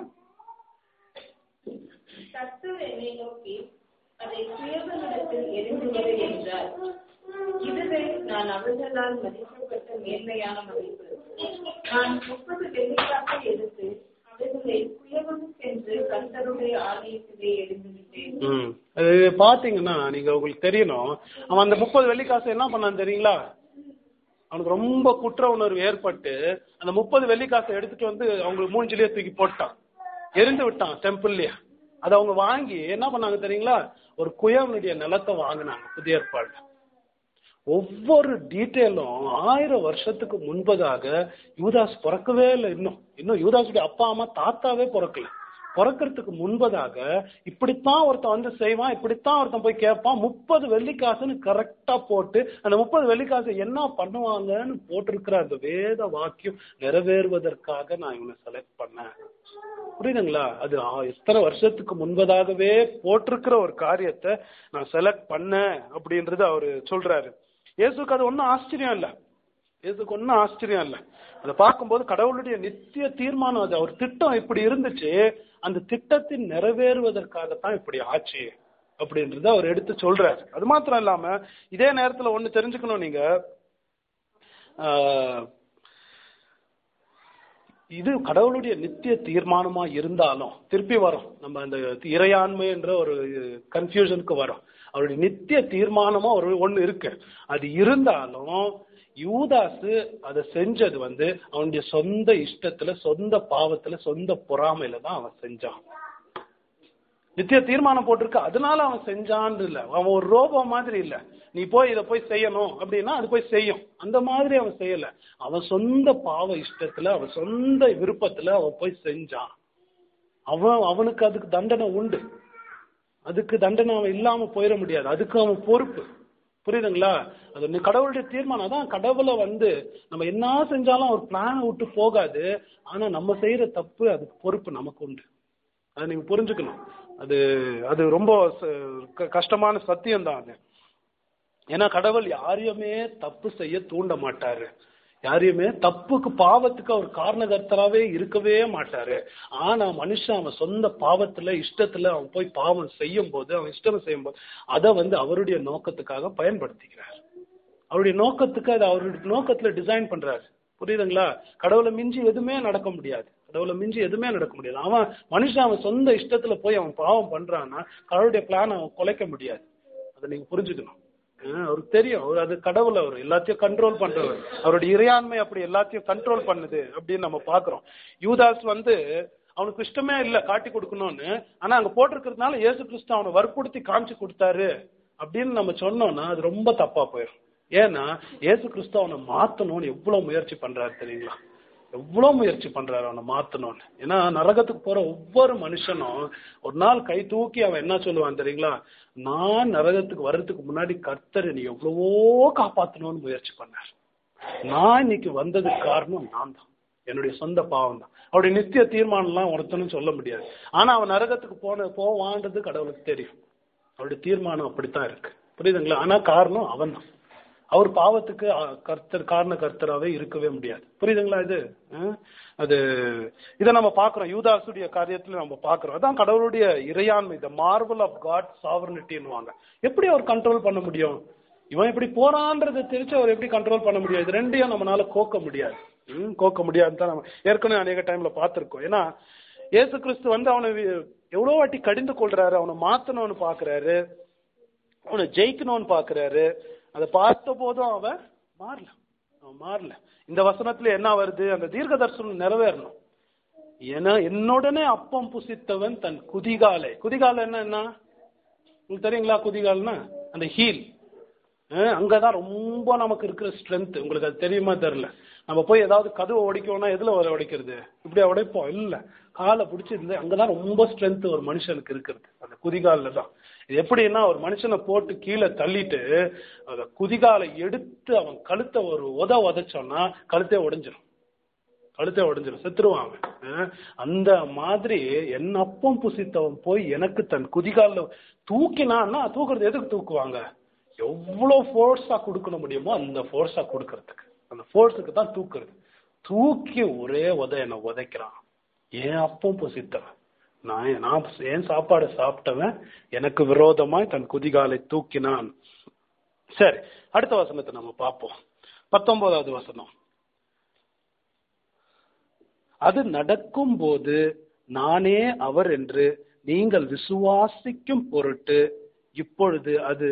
கர்த்தர் என்னை நோக்கி அதை சுயபலத்தில் எரிந்துவிடு என்றார் இதுவே நான் அவர்களால் மதிக்கப்பட்ட மேன்மையான மதிப்பு நான் முப்பது வெள்ளிக்காசை எடுத்து அவைகளை குயவன் சென்று கர்த்தருடைய ஆலயத்திலே எரிந்துவிட்டேன் ம் அது பாத்தீங்கன்னா நீங்க உங்களுக்கு தெரியணும் அவன் அந்த முப்பது வெள்ளிக்காசு என்ன பண்ணான் தெரியுங்களா அவனுக்கு ரொம்ப குற்ற உணர்வு ஏற்பட்டு அந்த முப்பது வெள்ளிக்காசை எடுத்துட்டு வந்து அவங்களுக்கு மூஞ்சிலேயே தூக்கி போட்டான் எரிந்து விட்டான் டெம்பிள்லயே அதை அவங்க வாங்கி என்ன பண்ணாங்க தெரியுங்களா ஒரு குயவனுடைய நிலத்தை வாங்கினாங்க புதிய ஏற்பாடு ஒவ்வொரு டீட்டெயிலும் ஆயிரம் வருஷத்துக்கு முன்பதாக யூதாஸ் பிறக்கவே இல்லை இன்னும் இன்னும் யூதாஸுடைய அப்பா அம்மா தாத்தாவே பிறக்கல பிறக்கிறதுக்கு முன்பதாக இப்படித்தான் ஒருத்தன் வந்து செய்வான் இப்படித்தான் ஒருத்தன் போய் கேட்பான் முப்பது வெள்ளிக்காசுன்னு கரெக்டா போட்டு அந்த முப்பது வெள்ளிக்காசு என்ன பண்ணுவாங்கன்னு போட்டிருக்கிற அந்த வேத வாக்கியம் நிறைவேறுவதற்காக நான் இவனை செலக்ட் பண்ணேன் புரியுதுங்களா அது ஆ- எத்தனை வருஷத்துக்கு முன்பதாகவே போட்டிருக்கிற ஒரு காரியத்தை நான் செலக்ட் பண்ணேன் அப்படின்றது அவரு சொல்றாரு இயேசுக்கு அது ஒன்றும் ஆச்சரியம் இல்லை இயேசுக்கு ஒன்றும் ஆச்சரியம் இல்லை அதை பார்க்கும்போது கடவுளுடைய நித்திய தீர்மானம் அது அவர் திட்டம் இப்படி இருந்துச்சு அந்த திட்டத்தின் நிறைவேறுவதற்காகத்தான் இப்படி ஆச்சு அப்படின்றத அவர் எடுத்து சொல்றாரு அது மாத்திரம் இல்லாம இதே நேரத்துல ஒண்ணு தெரிஞ்சுக்கணும் நீங்க ஆஹ், இது கடவுளுடைய நித்திய தீர்மானமா இருந்தாலும் திருப்பி வரும் நம்ம அந்த இறையாண்மை என்ற ஒரு கன்ஃபியூஷனுக்கு வரும் அவருடைய நித்திய தீர்மானமா ஒரு ஒண்ணு இருக்கு அது இருந்தாலும் யூதாசு அதை செஞ்சது வந்து அவனுடைய சொந்த இஷ்டத்துல சொந்த பாவத்துல சொந்த பொறாமையில தான் அவன் செஞ்சான் நித்திய தீர்மானம் போட்டிருக்கு அதனால அவன் செஞ்சான்னு இல்ல அவன் ஒரு ரோபோ மாதிரி இல்ல நீ போய் இதை போய் செய்யணும் அப்படின்னா அது போய் செய்யும் அந்த மாதிரி அவன் செய்யல அவன் சொந்த பாவ இஷ்டத்துல அவன் சொந்த விருப்பத்துல அவன் போய் செஞ்சான் அவன் அவனுக்கு அதுக்கு தண்டனை உண்டு அதுக்கு தண்டனை அவன் இல்லாம போயிட முடியாது அதுக்கு அவன் பொறுப்பு புரியுதுங்களா அது நீ கடவுளுடைய தீர்மானம் தான் கடவுளை வந்து நம்ம என்ன செஞ்சாலும் அவர் பிளானை விட்டு போகாது ஆனா நம்ம செய்யற தப்பு அதுக்கு பொறுப்பு நமக்கு உண்டு அதை நீங்க புரிஞ்சுக்கணும் அது அது ரொம்ப ச- க- கஷ்டமான சத்தியம் தான் அது ஏன்னா கடவுள் யாரையுமே தப்பு செய்ய தூண்ட மாட்டாரு யாரையுமே தப்புக்கு பாவத்துக்கு அவர் காரணகர்த்தராவே இருக்கவே மாட்டாரு ஆனா மனுஷன் அவன் சொந்த பாவத்துல இஷ்டத்துல அவன் போய் பாவம் செய்யும் போது அவன் இஷ்டம் செய்யும் போது அதை வந்து அவருடைய நோக்கத்துக்காக பயன்படுத்திக்கிறார் அவருடைய நோக்கத்துக்கு அது அவருடைய நோக்கத்துல டிசைன் பண்றாரு புரியுதுங்களா கடவுளை மிஞ்சி எதுவுமே நடக்க முடியாது கடவுளை மிஞ்சி எதுவுமே நடக்க முடியாது அவன் மனுஷன் அவன் சொந்த இஷ்டத்துல போய் அவன் பாவம் பண்றான்னா கடவுளுடைய பிளான் அவன் குலைக்க முடியாது அதை நீங்க புரிஞ்சுக்கணும் ஆஹ் அவருக்கு தெரியும் அவர் அது கடவுள் அவர் எல்லாத்தையும் கண்ட்ரோல் பண்றவர் அவருடைய இறையாண்மை அப்படி எல்லாத்தையும் கண்ட்ரோல் பண்ணுது அப்படின்னு நம்ம பாக்குறோம் யூதாஸ் வந்து அவனுக்கு இஷ்டமே இல்ல காட்டி கொடுக்கணும்னு ஆனா அங்க போட்டிருக்கிறதுனால இயேசு கிறிஸ்து அவனை வற்புறுத்தி காமிச்சு கொடுத்தாரு அப்படின்னு நம்ம சொன்னோம்னா அது ரொம்ப தப்பா போயிடும் ஏன்னா இயேசு கிறிஸ்து அவனை மாத்தணும்னு எவ்வளவு முயற்சி பண்றாரு தெரியுங்களா எவ்வளவு முயற்சி பண்றாரு அவனை மாத்தணும்னு ஏன்னா நரகத்துக்கு போற ஒவ்வொரு மனுஷனும் ஒரு நாள் கை தூக்கி அவன் என்ன சொல்லுவான் தெரியுங்களா நான் நரகத்துக்கு வர்றதுக்கு முன்னாடி கர்த்தர் நீ எவ்வளவோ காப்பாத்தணும்னு முயற்சி பண்ணார் நான் இன்னைக்கு வந்ததுக்கு காரணம் நான் தான் என்னுடைய சொந்த பாவம் தான் அவருடைய நித்திய தீர்மானம்லாம் ஒருத்தனும் சொல்ல முடியாது ஆனா அவன் நரகத்துக்கு போன போவான்றது கடவுளுக்கு தெரியும் அவருடைய தீர்மானம் அப்படித்தான் இருக்கு புரியுதுங்களா ஆனா காரணம் அவன் தான் அவர் பாவத்துக்கு அஹ், கர்த்தர் காரண கர்த்தராவே இருக்கவே முடியாது புரியுதுங்களா இது அஹ்? அது இதை நம்ம பார்க்கிறோம் யூதாசுடைய காரியத்துல நம்ம பார்க்கிறோம் அதான் கடவுளுடைய இறையாண்மை த மார்வல் ஆஃப் காட் சாவர்னிட்டின்னுவாங்க எப்படி அவர் கண்ட்ரோல் பண்ண முடியும் இவன் இப்படி போறான்றதை தெரிச்சு அவர் எப்படி கண்ட்ரோல் பண்ண முடியும் இது ரெண்டையும் நம்மளால கோக்க முடியாது ம், கோக்க முடியாதுன்னு தான் நம்ம ஏற்கனவே அநேக டைம்ல பார்த்திருக்கோம் ஏன்னா இயேசு கிறிஸ்து வந்து அவனை வி- எவ்வளவு வாட்டி கடிந்து கொள்றாரு அவனை மாத்தணும்னு பாக்குறாரு அவனை ஜெயிக்கணும்னு பாக்குறாரு அதை பார்த்த போதும் அவன் மாறல அவன் மாறல இந்த வசனத்துல என்ன வருது அந்த தீர்க்க தரிசனம் நிறைவேறணும் ஏன்னா என்னுடனே அப்பம் புசித்தவன் தன் குதிகாலை குதிகாலை என்ன என்ன உங்களுக்கு தெரியுங்களா குதிகால்னா அந்த ஹீல் அங்கதான் ரொம்ப நமக்கு இருக்கிற ஸ்ட்ரென்த் உங்களுக்கு அது தெரியுமா தெரியல நம்ம போய் ஏதாவது கதவை உடைக்கணும்னா எதுல வர உடைக்கிறது இப்படியா உடைப்போம் இல்ல காலை பிடிச்சி இந்த அங்கதான் ரொம்ப ஸ்ட்ரென்த் ஒரு மனுஷனுக்கு இருக்கிறது அந்த குதிகால்ல தான் இது எப்படின்னா ஒரு மனுஷனை போட்டு கீழே தள்ளிட்டு அந்த குதிகாலை எடுத்து அவன் கழுத்தை ஒரு உத உதைச்சோன்னா கழுத்தே உடைஞ்சிரும் கழுத்தே உடைஞ்சிரும் செத்துருவான் அவன். அஹ் அந்த மாதிரி என் அப்பம் புசித்தவன் போய் எனக்கு தன் குதிகால தூக்கினான்னா தூக்குறது எதுக்கு தூக்குவாங்க எவ்வளவு ஃபோர்ஸா கொடுக்க முடியுமோ அந்த ஃபோர்ஸா கொடுக்கறதுக்கு அந்த ஃபோர்ஸுக்கு தான் தூக்குறது தூக்கி ஒரே உத என்னை உதைக்கிறான் ஏன் அப்பம் புசித்தவன் நான் நான் ஏன் சாப்பாடு சாப்பிட்டவன் எனக்கு விரோதமாய் தன் குதிகாலை தூக்கினான் சரி அடுத்த வசனத்தை நம்ம பார்ப்போம் பத்தொன்பதாவது வசனம் அது நடக்கும் போது நானே அவர் என்று நீங்கள் விசுவாசிக்கும் பொருட்டு இப்பொழுது அது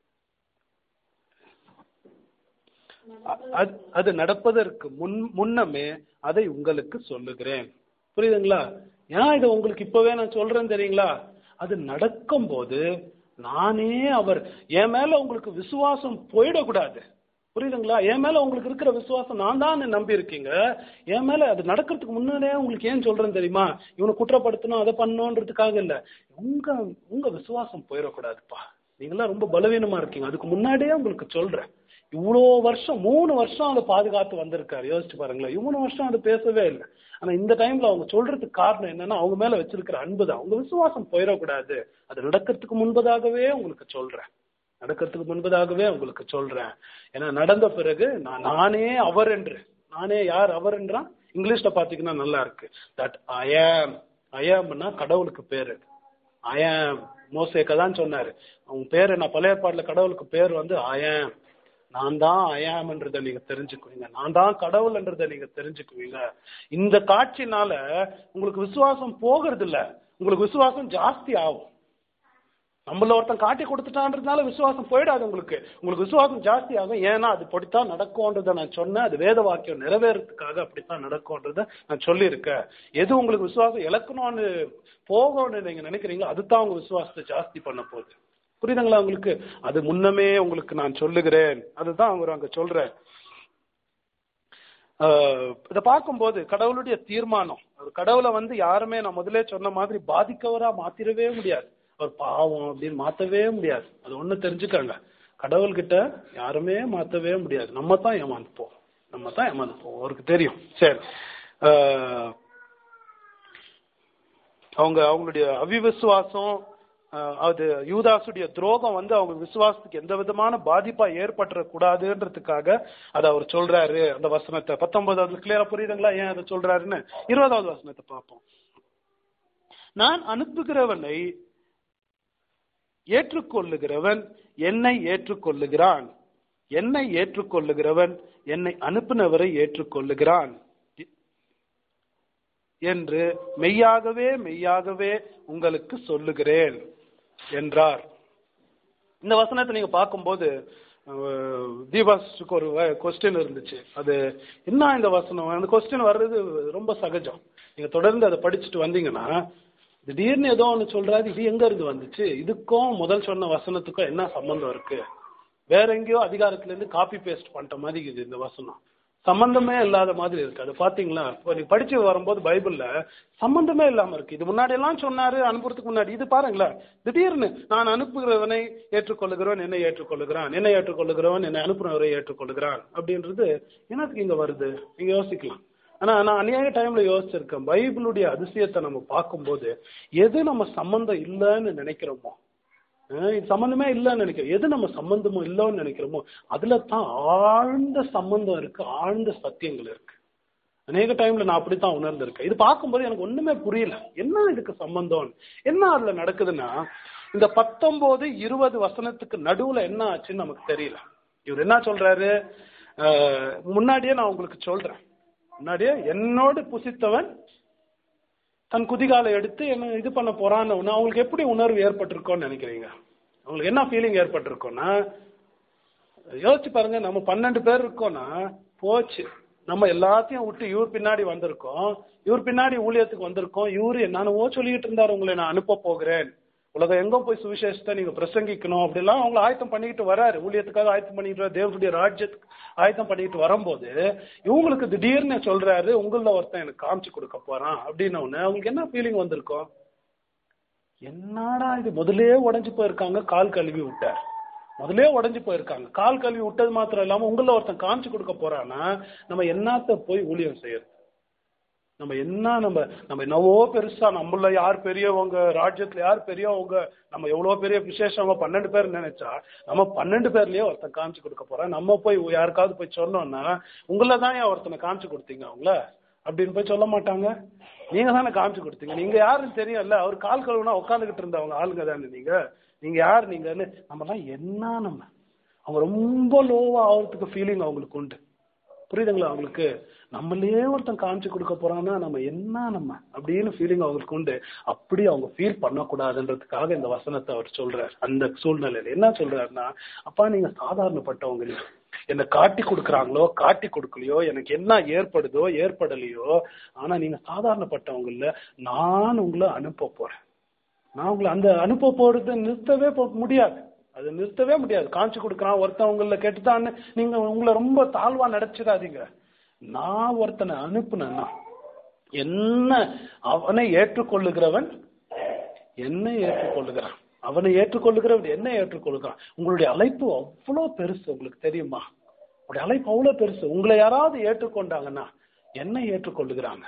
அ- அது- அது நடப்பதற்கு முன் முன்னமே அதை உங்களுக்கு சொல்லுகிறேன் புரியுதுங்களா ஏன் இதை உங்களுக்கு இப்பவே நான் சொல்றேன் தெரியுங்களா அது நடக்கும்போது நானே அவர் என் மேல உங்களுக்கு விசுவாசம் போயிடக்கூடாது புரியுதுங்களா என் மேல உங்களுக்கு இருக்கிற விசுவாசம் நான் தான் நம்பி இருக்கீங்க என் மேல அது நடக்கிறதுக்கு முன்னாடியே உங்களுக்கு ஏன் சொல்றேன் தெரியுமா இவனை குற்றப்படுத்தணும் அதை பண்ணணுன்றதுக்காக இல்ல உங்க உங்க விசுவாசம் போயிடக்கூடாதுப்பா நீங்களாம் ரொம்ப பலவீனமா இருக்கீங்க அதுக்கு முன்னாடியே உங்களுக்கு சொல்றேன் இவ்வளோ வருஷம் மூணு வருஷம் அதை பாதுகாத்து வந்திருக்காரு யோசிச்சு பாருங்களேன் இவ்வளவு வருஷம் அது பேசவே இல்லை ஆனா இந்த டைம்ல அவங்க சொல்றதுக்கு காரணம் என்னன்னா அவங்க மேல வச்சிருக்கிற அன்பு தான் அவங்க விசுவாசம் போயிடக்கூடாது அது நடக்கிறதுக்கு முன்பதாகவே உங்களுக்கு சொல்றேன் நடக்கிறதுக்கு முன்பதாகவே உங்களுக்கு சொல்றேன் ஏன்னா நடந்த பிறகு நான் நானே அவர் என்று நானே யார் அவர் என்றா இங்கிலீஷ்ல பாத்தீங்கன்னா நல்லா இருக்கு தட் ஐ ஆம் ஐ ஆம்னா கடவுளுக்கு பேரு ஐ ஆம் மோசேக்க தான் சொன்னாரு அவங்க பேரு நான் பழைய பாட்டுல கடவுளுக்கு பேர் வந்து ஐ ஆம் நான் தான் அயாம்ன்றதை நீங்க தெரிஞ்சுக்குவீங்க நான் தான் கடவுள்ன்றதை நீங்க தெரிஞ்சுக்குவீங்க இந்த காட்சினால உங்களுக்கு விசுவாசம் போகிறது இல்ல உங்களுக்கு விசுவாசம் ஜாஸ்தி ஆகும் நம்மள ஒருத்தன் காட்டி கொடுத்துட்டான்றதுனால விசுவாசம் போயிடாது உங்களுக்கு உங்களுக்கு விசுவாசம் ஜாஸ்தி ஆகும் ஏன்னா அது அப்படித்தான் நடக்கும்ன்றதை நான் சொன்னேன் அது வேத வாக்கியம் நிறைவேறதுக்காக அப்படித்தான் நடக்கும்ன்றதை நான் சொல்லியிருக்கேன் எது உங்களுக்கு விசுவாசம் இழக்கணும்னு போகணும்னு நீங்க நினைக்கிறீங்களோ அதுதான் உங்க விசுவாசத்தை ஜாஸ்தி பண்ண போகுது புரியுதுங்களா உங்களுக்கு அது முன்னமே உங்களுக்கு நான் சொல்லுகிறேன் அதுதான் அவர் அங்க சொல்றார் ஆஹ் இதை பார்க்கும்போது கடவுளுடைய தீர்மானம் அவர் கடவுளை வந்து யாருமே நான் முதல்ல சொன்ன மாதிரி பாதிக்கவரா மாத்திரவே முடியாது அவர் பாவம் அப்படின்னு மாத்தவே முடியாது அது ஒண்ணு தெரிஞ்சுக்கங்க கடவுள்கிட்ட யாருமே மாத்தவே முடியாது நம்ம தான் ஏமாந்து போவோம் நம்ம தான் ஏமாந்து போவோம் அவருக்கு தெரியும் சரி ஆஹ் அவங்க அவங்களுடைய அவிவிசுவாசம் அஹ், அது யூதாசுடைய துரோகம் வந்து அவங்க விசுவாசத்துக்கு எந்த விதமான பாதிப்பா ஏற்பட்டுற கூடாதுன்றதுக்காக அதை அவர் சொல்றாரு அந்த வசனத்தை பத்தொன்பதாவது கிளியரா புரியுதுங்களா ஏன் அதை சொல்றாருன்னு இருபதாவது வசனத்தை பார்ப்போம் நான் அனுப்புகிறவனை ஏற்றுக்கொள்ளுகிறவன் என்னை ஏற்றுக்கொள்ளுகிறான் என்னை ஏற்றுக்கொள்ளுகிறவன் என்னை அனுப்பினவரை ஏற்றுக்கொள்ளுகிறான் என்று மெய்யாகவே மெய்யாகவே உங்களுக்கு சொல்லுகிறேன் என்றார் இந்த வசனத்தை நீங்க பார்க்கும்போது அஹ், தீபாஸுக்கு ஒரு கொஸ்டின் இருந்துச்சு அது என்ன இந்த வசனம் அந்த கொஸ்டின் வர்றது ரொம்ப சகஜம் நீங்க தொடர்ந்து அதை படிச்சுட்டு வந்தீங்கன்னா திடீர்னு ஏதோ ஒன்று சொல்றாரு இது எங்க இருந்து வந்துச்சு இதுக்கும் முதல் சொன்ன வசனத்துக்கும் என்ன சம்பந்தம் இருக்கு வேற எங்கேயோ அதிகாரத்துல இருந்து காப்பி பேஸ்ட் பண்ணிட்ட மாதிரி இது இந்த வசனம் சம்பந்தமே இல்லாத மாதிரி இருக்கு அது பாத்தீங்களா இப்போ நீ படிச்சு வரும்போது பைபிள்ல சம்பந்தமே இல்லாம இருக்கு இது முன்னாடி எல்லாம் சொன்னாரு அனுப்புறதுக்கு முன்னாடி இது பாருங்களேன் திடீர்னு நான் அனுப்புகிறவனை ஏற்றுக்கொள்ளுகிறவன் என்னை ஏற்றுக்கொள்ளுகிறான் என்னை ஏற்றுக்கொள்ளுகிறவன் என்னை அனுப்புறவரை ஏற்றுக்கொள்ளுகிறான் அப்படின்றது எனக்கு இங்க வருது நீங்க யோசிக்கலாம் ஆனா நான் அநேக டைம்ல யோசிச்சிருக்கேன் பைபிளுடைய அதிசயத்தை நம்ம பார்க்கும்போது எது நம்ம சம்பந்தம் இல்லைன்னு நினைக்கிறோமோ அஹ் இது சம்பந்தமே இல்லைன்னு நினைக்கிறோம் எது நம்ம சம்பந்தமும் இல்லைன்னு நினைக்கிறோமோ அதுல தான் ஆழ்ந்த சம்பந்தம் இருக்கு ஆழ்ந்த சத்தியங்கள் இருக்கு அநேக டைம்ல நான் அப்படித்தான் உணர்ந்திருக்கேன் இது பார்க்கும்போது எனக்கு ஒண்ணுமே புரியல என்ன இதுக்கு சம்பந்தம் என்ன அதுல நடக்குதுன்னா இந்த பத்தொன்பது இருபது வசனத்துக்கு நடுவுல என்ன ஆச்சுன்னு நமக்கு தெரியல இவர் என்ன சொல்றாரு அஹ் முன்னாடியே நான் உங்களுக்கு சொல்றேன் முன்னாடியே என்னோடு புசித்தவன் தன் குதிகாலை எடுத்து என்ன இது பண்ண போறான்னு ஒண்ணு அவங்களுக்கு எப்படி உணர்வு ஏற்பட்டிருக்கோன்னு நினைக்கிறீங்க அவங்களுக்கு என்ன ஃபீலிங் ஏற்பட்டிருக்கோன்னா யோசிச்சு பாருங்க நம்ம பன்னெண்டு பேர் இருக்கோம்னா போச்சு நம்ம எல்லாத்தையும் விட்டு இவர் பின்னாடி வந்திருக்கோம் இவர் பின்னாடி ஊழியத்துக்கு வந்திருக்கோம் இவரு என்னென்னவோ சொல்லிட்டு இருந்தாரு உங்களை நான் அனுப்ப போகிறேன் உலகம் எங்க போய் சுவிசேஷத்தை நீங்க பிரசங்கிக்கணும் அப்படிலாம் அவங்களை ஆயத்தம் பண்ணிக்கிட்டு வராரு ஊழியத்துக்காக ஆயத்தம் பண்ணிட்டு வர தேவனுடைய ராஜ்யத்துக்கு ஆயத்தம் பண்ணிட்டு வரும்போது இவங்களுக்கு திடீர்னு சொல்றாரு உங்கள ஒருத்தன் எனக்கு காமிச்சு கொடுக்க போறான் அப்படின்னு ஒண்ணு அவங்களுக்கு என்ன ஃபீலிங் வந்திருக்கும் என்னடா இது முதலே உடைஞ்சு போயிருக்காங்க கால் கழுவி விட்டார் முதலே உடைஞ்சு போயிருக்காங்க கால் கழுவி விட்டது மாத்திரம் இல்லாம உங்கள ஒருத்தன் காமிச்சு கொடுக்க போறான்னா நம்ம என்னத்த போய் ஊழியம் செய்யறது நம்ம என்ன நம்ம நம்ம என்னவோ பெருசா நம்மள யார் பெரியவங்க ராஜ்யத்துல யார் பெரியவங்க நம்ம எவ்வளவு பெரிய விசேஷமா பன்னெண்டு பேர் நினைச்சா நம்ம பன்னெண்டு பேர்லயே ஒருத்தன் காமிச்சு கொடுக்க போறோம் நம்ம போய் யாருக்காவது போய் சொன்னோம்னா உங்களை தான் ஏன் ஒருத்தனை காமிச்சு கொடுத்தீங்க அவங்கள அப்படின்னு போய் சொல்ல மாட்டாங்க நீங்க தானே காமிச்சு கொடுத்தீங்க நீங்க யாருன்னு தெரியும்ல அவர் கால் கழுவுனா உட்காந்துக்கிட்டு இருந்தவங்க ஆளுங்க தானே நீங்க நீங்க யார் நீங்கன்னு நம்மலாம் என்ன நம்ம அவங்க ரொம்ப லோவா ஆகிறதுக்கு ஃபீலிங் அவங்களுக்கு உண்டு புரியுதுங்களா அவங்களுக்கு நம்மளே ஒருத்தன் காமிச்சு கொடுக்க போறான்னா நம்ம என்ன நம்ம அப்படின்னு ஃபீலிங் அவங்களுக்கு உண்டு அப்படி அவங்க ஃபீல் பண்ணக்கூடாதுன்றதுக்காக இந்த வசனத்தை அவர் சொல்றாரு அந்த சூழ்நிலையில என்ன சொல்றாருன்னா அப்பா நீங்க சாதாரணப்பட்டவங்க இல்லை என்ன காட்டி கொடுக்குறாங்களோ காட்டி கொடுக்கலையோ எனக்கு என்ன ஏற்படுதோ ஏற்படலையோ ஆனா நீங்க சாதாரணப்பட்டவங்க இல்ல நான் உங்களை அனுப்ப போறேன் நான் உங்களை அந்த அனுப்ப போறது நிறுத்தவே போ- முடியாது அது நிறுத்தவே முடியாது காமிச்சு கொடுக்குறான் ஒருத்தன் உங்களை கெட்டுதான்னு நீங்க உங்களை ரொம்ப தாழ்வா நினைச்சிடாதீங்க நான் ஒருத்தனை அனுப்புனேன்னா என்ன அவனை ஏற்றுக்கொள்ளுகிறவன் என்னை ஏற்றுக்கொள்ளுகிறான் அவனை ஏற்றுக்கொள்ளுகிறவன் என்ன ஏற்றுக்கொள்ளுகிறான் உங்களுடைய அழைப்பு அவ்வளோ பெருசு உங்களுக்கு தெரியுமா உங்களுடைய அழைப்பு அவ்வளோ பெருசு உங்களை யாராவது ஏற்றுக்கொண்டாங்கன்னா என்ன ஏற்றுக்கொள்ளுகிறாங்க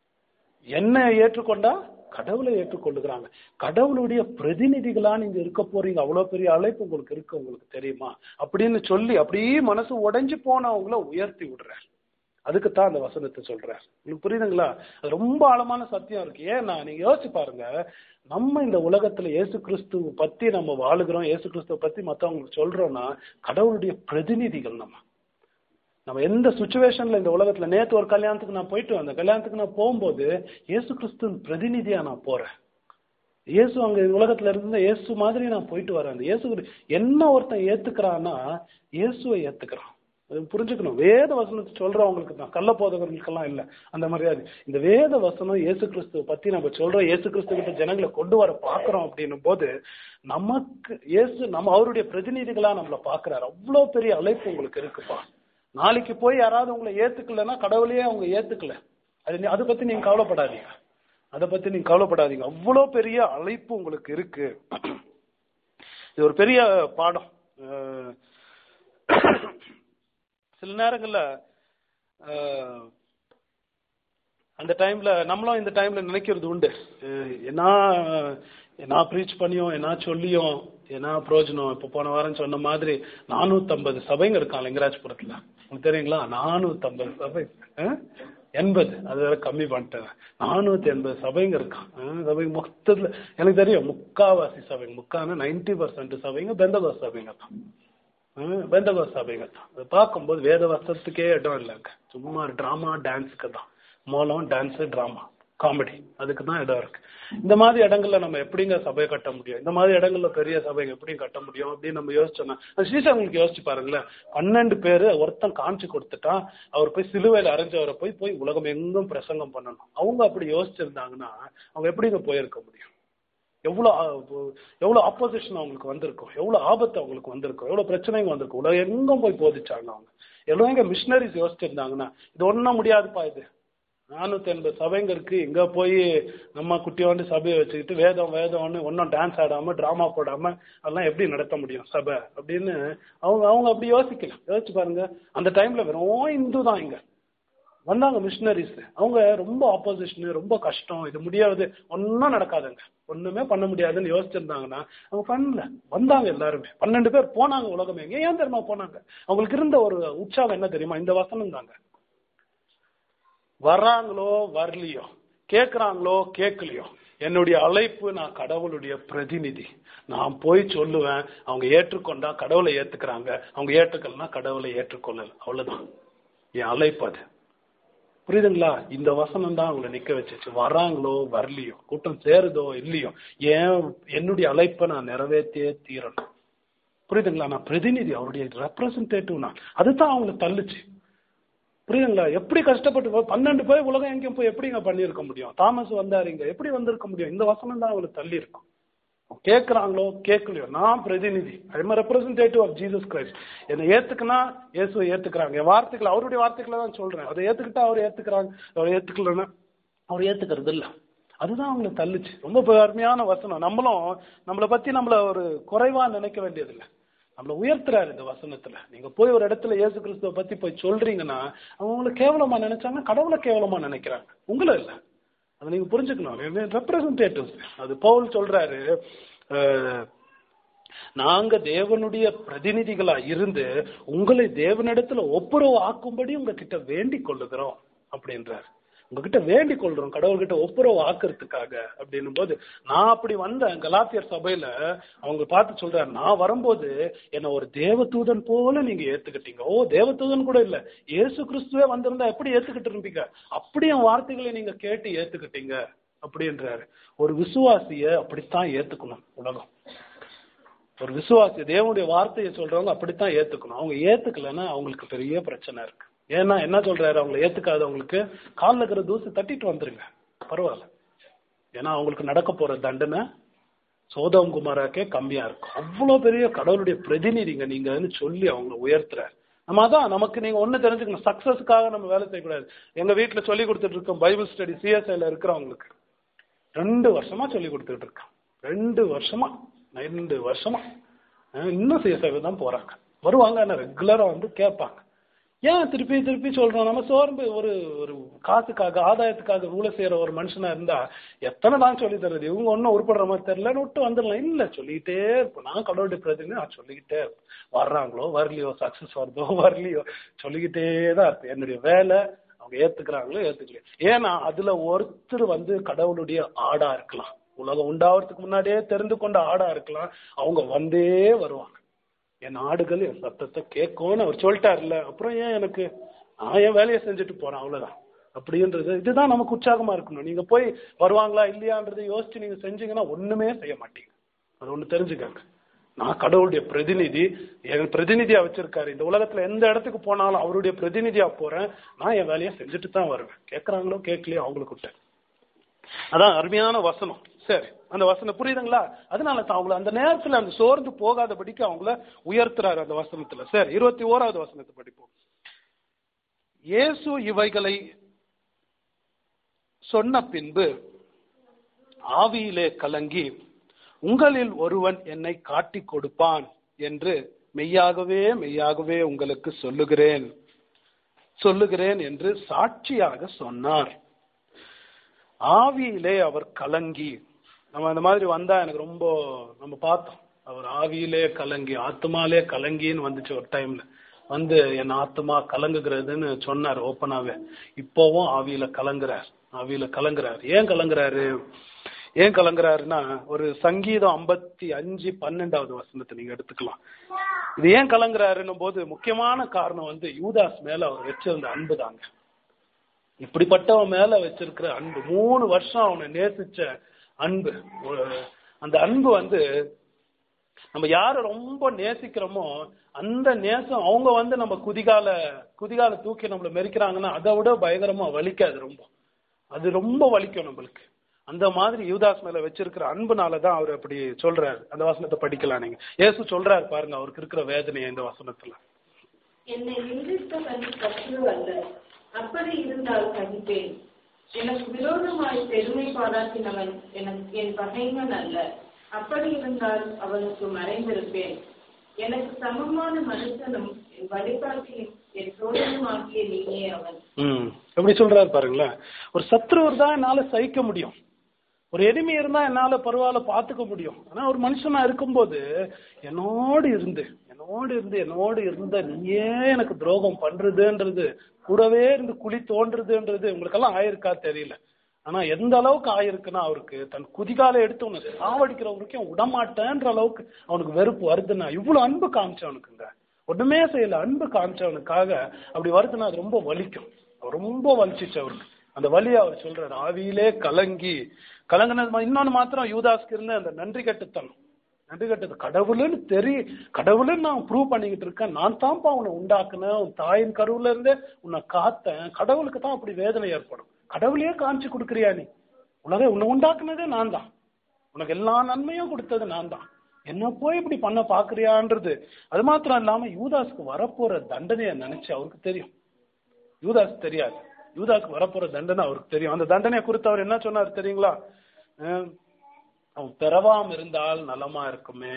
என்ன ஏற்றுக்கொண்டா கடவுளை ஏற்றுக்கொள்ளுகிறாங்க கடவுளுடைய பிரதிநிதிகளா நீங்க இருக்க போறீங்க அவ்வளவு பெரிய அழைப்பு உங்களுக்கு இருக்கு உங்களுக்கு தெரியுமா அப்படின்னு சொல்லி அப்படியே மனசு உடைஞ்சு போனவங்கள உயர்த்தி விடுறார் அதுக்குத்தான் அந்த வசனத்தை சொல்றார் உங்களுக்கு புரியுதுங்களா அது ரொம்ப ஆழமான சத்தியம் இருக்கு ஏன்னா நீங்க யோசிச்சு பாருங்க நம்ம இந்த உலகத்துல இயேசு கிறிஸ்துவ பத்தி நம்ம வாழுகிறோம் இயேசு கிறிஸ்துவ பத்தி மத்தவங்களுக்கு சொல்றோம்னா கடவுளுடைய பிரதிநிதிகள் நம்ம நம்ம எந்த சுச்சுவேஷன்ல இந்த உலகத்துல நேத்து ஒரு கல்யாணத்துக்கு நான் போயிட்டு வந்தேன் கல்யாணத்துக்கு நான் போகும்போது இயேசு கிறிஸ்துவின் பிரதிநிதியா நான் போறேன் இயேசு அங்க இந்த உலகத்துல இருந்த இயேசு மாதிரி நான் போயிட்டு வரேன் அந்த இயேசு கிறிஸ்து- என்ன ஒருத்தன் ஏத்துக்கிறான்னா இயேசுவை ஏத்துக்கிறான் அது புரிஞ்சுக்கணும் வேத வசனத்தை சொல்றவங்களுக்கு தான் கள்ள போதகர்களுக்கெல்லாம் இல்ல அந்த மாதிரியாது இந்த வேத வசனம் இயேசு கிறிஸ்துவ பத்தி நம்ம சொல்றோம் இயேசு கிறிஸ்து கிட்ட ஜனங்களை கொண்டு வர பாக்குறோம் அப்படின்னும் போது நமக்கு இயேசு நம்ம அவருடைய பிரதிநிதிகளா நம்மள பாக்குறாரு அவ்வளவு பெரிய அழைப்பு உங்களுக்கு இருக்குப்பா நாளைக்கு போய் யாராவது உங்களை ஏத்துக்கலன்னா கடவுளையே அவங்க ஏத்துக்கல அது நீ- அதை பத்தி நீங்க கவலைப்படாதீங்க அதை பத்தி நீங்க கவலைப்படாதீங்க அவ்வளோ பெரிய அழைப்பு உங்களுக்கு இருக்கு இது ஒரு பெரிய பாடம் அஹ் சில நேரங்கள்ல அஹ், அந்த டைம்ல நம்மளும் இந்த டைம்ல நினைக்கிறது உண்டு அஹ் என்ன நான் ப்ரீச் பண்ணியும் என்ன சொல்லியும் என்ன பிரயோஜனம் இப்போ போன வாரம் சொன்ன மாதிரி நானூத்தம்பது சபைங்க இருக்கான் லிங்கராஜபுரத்துல உங்களுக்கு தெரியுங்களா நானூத்தம்பது சபை அஹ்? எண்பது அது வேற கம்மி பண்ணிட்டேன் நானூத்தி எண்பது சபைங்க இருக்கான் அஹ், சபை மொத்தத்துல எனக்கு தெரியும் முக்காவாசி சபைங்க முக்கான நைன்டி பர்சன்ட் சபைங்க பெந்தகோஸ் சபைங்க தான் பெந்தகோஸ் சபைங்க தான் அதை பார்க்கும்போது வேத வசத்துக்கே இடம் இல்லைங்க சும்மா ட்ராமா டான்ஸுக்கு தான் மூலம் டான்ஸு ட்ராமா காமெடி அதுக்கு தான் இடம் இருக்கு இந்த மாதிரி இடங்கள்ல நம்ம எப்படிங்க சபையை கட்ட முடியும் இந்த மாதிரி இடங்கள்ல பெரிய சபைங்க எப்படி கட்ட முடியும் அப்படின்னு நம்ம யோசிச்சோம்னா அது சீசா உங்களுக்கு யோசிச்சு பாருங்களேன் பன்னெண்டு பேரு ஒருத்தன் காமிச்சு கொடுத்துட்டா அவர் போய் சிலுவையில் அரைஞ்சவரை போய் போய் உலகம் எங்கும் பிரசங்கம் பண்ணணும் அவங்க அப்படி யோசிச்சிருந்தாங்கன்னா அவங்க எப்படிங்க போயிருக்க முடியும் எவ்வளோ எவ்வளோ ஆப்போசிஷன் அவங்களுக்கு வந்திருக்கும் எவ்வளோ ஆபத்து அவங்களுக்கு வந்திருக்கும் எவ்வளோ பிரச்சனைங்க வந்திருக்கும் உலகம் எங்கும் போய் போதிச்சாங்க அவங்க எவ்வளோ எங்க மிஷினரிஸ் யோசிச்சிருந்தாங்கன்னா இது ஒன்றும் முடியாதுப்பா இது நானூத்தி எண்பது சபைங்க இருக்கு எங்க போய் நம்ம குட்டியோண்டு சபையை வச்சுக்கிட்டு வேதம் வேதம்னு ஒன்றும் டான்ஸ் ஆடாம டிராமா போடாம அதெல்லாம் எப்படி நடத்த முடியும் சபை அப்படின்னு அவங்க அவங்க அப்படி யோசிக்கல யோசிச்சு பாருங்க அந்த டைம்ல வெறும் இந்து தான் இங்க வந்தாங்க மிஷினரிஸ் அவங்க ரொம்ப ஆப்போசிஷன் ரொம்ப கஷ்டம் இது முடியாது ஒன்றும் நடக்காதுங்க ஒண்ணுமே பண்ண முடியாதுன்னு யோசிச்சிருந்தாங்கன்னா அவங்க பண்ணல வந்தாங்க எல்லாருமே பன்னெண்டு பேர் போனாங்க உலகமே எங்க ஏன் தெரியுமா போனாங்க அவங்களுக்கு இருந்த ஒரு உற்சாகம் என்ன தெரியுமா இந்த வசனம் தாங்க வர்றாங்களோ வரலையோ கேட்குறாங்களோ கேட்கலையோ என்னுடைய அழைப்பு நான் கடவுளுடைய பிரதிநிதி நான் போய் சொல்லுவேன் அவங்க ஏற்றுக்கொண்டா கடவுளை ஏத்துக்கிறாங்க அவங்க ஏற்றுக்கலனா கடவுளை ஏற்றுக்கொள்ளல அவ்வளவுதான் என் அழைப்பு அது புரியுதுங்களா இந்த வசனம் தான் அவங்களை நிக்க வச்சுச்சு வராங்களோ வரலையோ கூட்டம் சேருதோ இல்லையோ ஏன் என்னுடைய அழைப்பை நான் நிறைவேற்றியே தீரணும் புரியுதுங்களா நான் பிரதிநிதி அவருடைய ரெப்ரசன்டேட்டிவ் நான் அதுதான் அவங்களை தள்ளுச்சு புரியுதுங்களா எப்படி கஷ்டப்பட்டு போ- பன்னெண்டு பேர் உலகம் எங்கேயும் போய் எப்படிங்க பண்ணியிருக்க முடியும் தாமஸ் வந்தாரு இங்க எப்படி வந்திருக்க முடியும் இந்த வசனம் தான் அவங்களுக்கு தள்ளி இருக்கும் கேட்கறாங்களோ கேட்கலையோ நான் பிரதிநிதி I representative of Jesus Christ என்னை ஏத்துக்குனா இயேசுவை ஏத்துக்கிறாங்க என் வார்த்தைகளை அவருடைய வார்த்தைகளை தான் சொல்றேன் அதை ஏத்துக்கிட்டா அவர் ஏத்துக்கிறாங்க அவர் ஏத்துக்கலன்னா அவர் ஏத்துக்கிறது இல்ல அதுதான் அவங்களை தள்ளுச்சு ரொம்ப ப- அருமையான வசனம் நம்மளும் நம்மளை பத்தி நம்மள ஒரு குறைவா நினைக்க வேண்டியதில்லை நம்மளை உயர்த்துறாரு இந்த வசனத்துல நீங்க போய் ஒரு இடத்துல இயேசு கிறிஸ்துவ பத்தி போய் சொல்றீங்கன்னா அவங்க உங்களை கேவலமா நினைச்சாங்க கடவுளை கேவலமா நினைக்கிறாங்க உங்களை இல்ல அதை நீங்க புரிஞ்சுக்கணும் ரெப்ரசன்டேட்டிவ்ஸ் அது பவுல் சொல்றாரு அஹ், நாங்க தேவனுடைய பிரதிநிதிகளா இருந்து உங்களை தேவனிடத்துல ஒப்புரவு ஆக்கும்படி உங்ககிட்ட வேண்டிக் கொள்ளுகிறோம் அப்படின்றார் உங்ககிட்ட வேண்டிக் கொள்றோம் கடவுள்கிட்ட ஒப்புரவு ஆக்குறதுக்காக அப்படின்னும் போது நான் அப்படி வந்தேன் கலாத்தியர் சபையில அவங்க பார்த்து சொல்றாரு நான் வரும்போது என்ன ஒரு தேவதூதன் போல நீங்க ஏத்துக்கிட்டீங்க ஓ தேவதூதன் கூட இல்ல இயேசு கிறிஸ்துவே வந்திருந்தா எப்படி ஏத்துக்கிட்டு இருப்பீங்க அப்படி என் வார்த்தைகளை நீங்க கேட்டு ஏத்துக்கிட்டீங்க அப்படின்றாரு ஒரு விசுவாசிய அப்படித்தான் ஏத்துக்கணும் உலகம் ஒரு விசுவாசி தேவனுடைய வார்த்தையை சொல்றவங்க அப்படித்தான் ஏத்துக்கணும் அவங்க ஏத்துக்கலைன்னா அவங்களுக்கு பெரிய பிரச்சனை இருக்கு ஏன்னா என்ன சொல்றாரு அவங்களை ஏத்துக்காதவங்களுக்கு காலில் இருக்கிற தூசி தட்டிட்டு வந்துருங்க பரவாயில்ல ஏன்னா அவங்களுக்கு நடக்க போற தண்டனை சோதம் குமாராக்கே கம்மியா இருக்கும் அவ்வளவு பெரிய கடவுளுடைய பிரதிநிதிங்க நீங்கன்னு சொல்லி அவங்களை உயர்த்துறாரு நம்ம அதான் நமக்கு நீங்க ஒண்ணு தெரிஞ்சுக்கணும் சக்சஸ்க்காக நம்ம வேலை செய்யக்கூடாது எங்க வீட்டுல சொல்லி கொடுத்துட்டு இருக்கோம் பைபிள் ஸ்டடி சிஎஸ்ஐல இருக்கிறவங்களுக்கு ரெண்டு வருஷமா சொல்லி கொடுத்துட்டு இருக்கேன் ரெண்டு வருஷமா ரெண்டு வருஷமா அஹ் இன்னும் சிஎஸ்ஐ தான் போறாங்க வருவாங்க ஆனா ரெகுலரா வந்து கேட்பாங்க ஏன் திருப்பி திருப்பி சொல்றோம் நம்ம சோர்ந்து ஒரு ஒரு காசுக்காக ஆதாயத்துக்காக ஊழ செய்யற ஒரு மனுஷனா இருந்தா எத்தனை தான் சொல்லி தர்றது இவங்க ஒன்னும் உருப்படுற மாதிரி தெரியலன்னு விட்டு வந்துடலாம் இல்ல சொல்லிக்கிட்டே இருப்போம் நான் கடவுளுடைய பிரதிநிதி நான் சொல்லிக்கிட்டே இருப்பேன் வர்றாங்களோ வரலையோ சக்சஸ் வருதோ வரலையோ சொல்லிக்கிட்டே தான் இருப்பேன் என்னுடைய வேலை அவங்க ஏத்துக்கிறாங்களோ ஏத்துக்கலையோ ஏன்னா அதுல ஒருத்தர் வந்து கடவுளுடைய ஆடா இருக்கலாம் உலகம் உண்டாவதுக்கு முன்னாடியே தெரிந்து கொண்ட ஆடா இருக்கலாம் அவங்க வந்தே வருவாங்க என் ஆடுகள் என் சத்தத்தை கேட்கும்னு அவர் சொல்லிட்டாருல்ல அப்புறம் ஏன் எனக்கு நான் என் வேலையை செஞ்சுட்டு போறேன் அவ்வளவுதான் அப்படின்றது இதுதான் நமக்கு உற்சாகமா இருக்கணும் நீங்க போய் வருவாங்களா இல்லையான்றதை யோசிச்சு நீங்க செஞ்சீங்கன்னா ஒண்ணுமே செய்ய மாட்டீங்க அது ஒண்ணு தெரிஞ்சுக்கங்க நான் கடவுளுடைய பிரதிநிதி என் பிரதிநிதியா வச்சிருக்காரு இந்த உலகத்துல எந்த இடத்துக்கு போனாலும் அவருடைய பிரதிநிதியா போறேன் நான் என் வேலையை செஞ்சுட்டு தான் வருவேன் கேட்கறாங்களோ கேட்கலையோ அவங்களுக்கு விட்டேன் அதான் அருமையான வசனம் சரி அந்த வசனம் புரியுதுங்களா அதனால தான் அவங்கள அந்த நேரத்துல அந்த சோர்ந்து போகாதபடிக்கு அவங்கள உயர்த்துறாரு அந்த வசனத்துல சரி இருபத்தி ஓராவது வசனத்தை படிப்போம் இயேசு இவைகளை சொன்ன பின்பு ஆவியிலே கலங்கி உங்களில் ஒருவன் என்னை காட்டிக் கொடுப்பான் என்று மெய்யாகவே மெய்யாகவே உங்களுக்கு சொல்லுகிறேன் சொல்லுகிறேன் என்று சாட்சியாக சொன்னார் ஆவியிலே அவர் கலங்கி நம்ம இந்த மாதிரி வந்தா எனக்கு ரொம்ப நம்ம பார்த்தோம் அவர் ஆவியிலே கலங்கி ஆத்மாலே கலங்கின்னு வந்துச்சு ஒரு டைம்ல வந்து என் ஆத்மா கலங்குகிறதுன்னு சொன்னார் ஓப்பனாவே இப்போவும் ஆவியில கலங்குறார் ஆவியில கலங்குறார் ஏன் கலங்குறாரு ஏன் கலங்குறாருன்னா ஒரு சங்கீதம் ஐம்பத்தி அஞ்சு பன்னெண்டாவது வசனத்தை நீங்க எடுத்துக்கலாம் இது ஏன் கலங்குறாருன்னும் போது முக்கியமான காரணம் வந்து யூதாஸ் மேல அவர் வச்சிருந்த அன்பு தாங்க இப்படிப்பட்டவன் மேல வச்சிருக்கிற அன்பு மூணு வருஷம் அவனை நேசிச்ச அன்பு ஒரு- அந்த அன்பு வந்து நம்ம யாரை ரொம்ப நேசிக்கிறோமோ அந்த நேசம் அவங்க வந்து நம்ம குதிகால குதிகால தூக்கி நம்மள மெரிக்கிறாங்கன்னா அதை விட பயங்கரமா வலிக்காது ரொம்ப அது ரொம்ப வலிக்கும் நம்மளுக்கு அந்த மாதிரி யூதாஸ் மேல வச்சிருக்கிற அன்புனால தான் அவர் அப்படி சொல்றாரு அந்த வசனத்தை படிக்கலாம் நீங்க இயேசு சொல்றாரு பாருங்க அவருக்கு இருக்கிற வேதனையை இந்த வசனத்துல என்னை நிந்தித்தவன் சத்ரு அல்ல அப்படி இருந்தால் சகிப்பேன் எனக்கு விரோதமாய் பெருமை பாராட்டினவன் எனக்கு என் பகைவன் அல்ல அப்படி இருந்தால் அவனுக்கு மறைந்திருப்பேன் எனக்கு சமமான மனுஷனும் என் வழிபாட்டில் என் தோழனுமாகிய நீயே அவன் ம் எப்படி சொல்றாரு பாருங்களேன் ஒரு சத்ருவர் தான் என்னால சகிக்க முடியும் ஒரு எளிமை இருந்தா என்னால பரவாயில்ல பாத்துக்க முடியும் ஆனா ஒரு மனுஷனா இருக்கும்போது என்னோடு இருந்து என்னோடு இருந்து என்னோடு இருந்த நீயே எனக்கு துரோகம் பண்றதுன்றது கூடவே இருந்து குழி தோன்றதுன்றது உங்களுக்கெல்லாம் ஆயிருக்கா தெரியல ஆனா எந்த அளவுக்கு ஆயிருக்குன்னா அவருக்கு தன் குதிகால எடுத்து உன்னை சாவடிக்கிற வரைக்கும் விடமாட்டேன்ற அளவுக்கு அவனுக்கு வெறுப்பு வருதுன்னா இவ்வளவு அன்பு காமிச்சவனுக்குங்க ஒண்ணுமே செய்யல அன்பு காமிச்சவனுக்காக அப்படி வருதுன்னா அது ரொம்ப வலிக்கும் ரொம்ப வலிச்சிச்சு அவருக்கு அந்த வலியை அவர் சொல்றாரு ஆவியிலே கலங்கி கலங்கினது மா- இன்னொன்னு மாத்திரம் யூதாஸ்க்கு இருந்த அந்த நன்றி கட்டுத்தனம் நன்றி கட்டது கடவுளுன்னு தெரிய கடவுளுன்னு நான் ப்ரூவ் பண்ணிக்கிட்டு இருக்கேன் நான் தான்ப்பா உன்னை உண்டாக்குனேன் உன் தாயின் கருவுல இருந்தே உன்னை காத்தேன் கடவுளுக்கு தான் அப்படி வேதனை ஏற்படும் கடவுளையே காமிச்சு கொடுக்குறியா நீ உலக உன்னை உண்டாக்குனதே நான் தான் உனக்கு எல்லா நன்மையும் கொடுத்தது நான் தான் என்ன போய் இப்படி பண்ண பாக்குறியான்றது அது மாத்திரம் இல்லாம யூதாஸ்க்கு வரப்போற தண்டனையை நினைச்சு அவருக்கு தெரியும் யூதாஸ் தெரியாது யூதாக்கு வரப்போற தண்டனை அவருக்கு தெரியும் அந்த தண்டனையை குறித்து அவர் என்ன சொன்னார் தெரியுங்களா அஹ் அவன் பிறவாம இருந்தால் நலமா இருக்குமே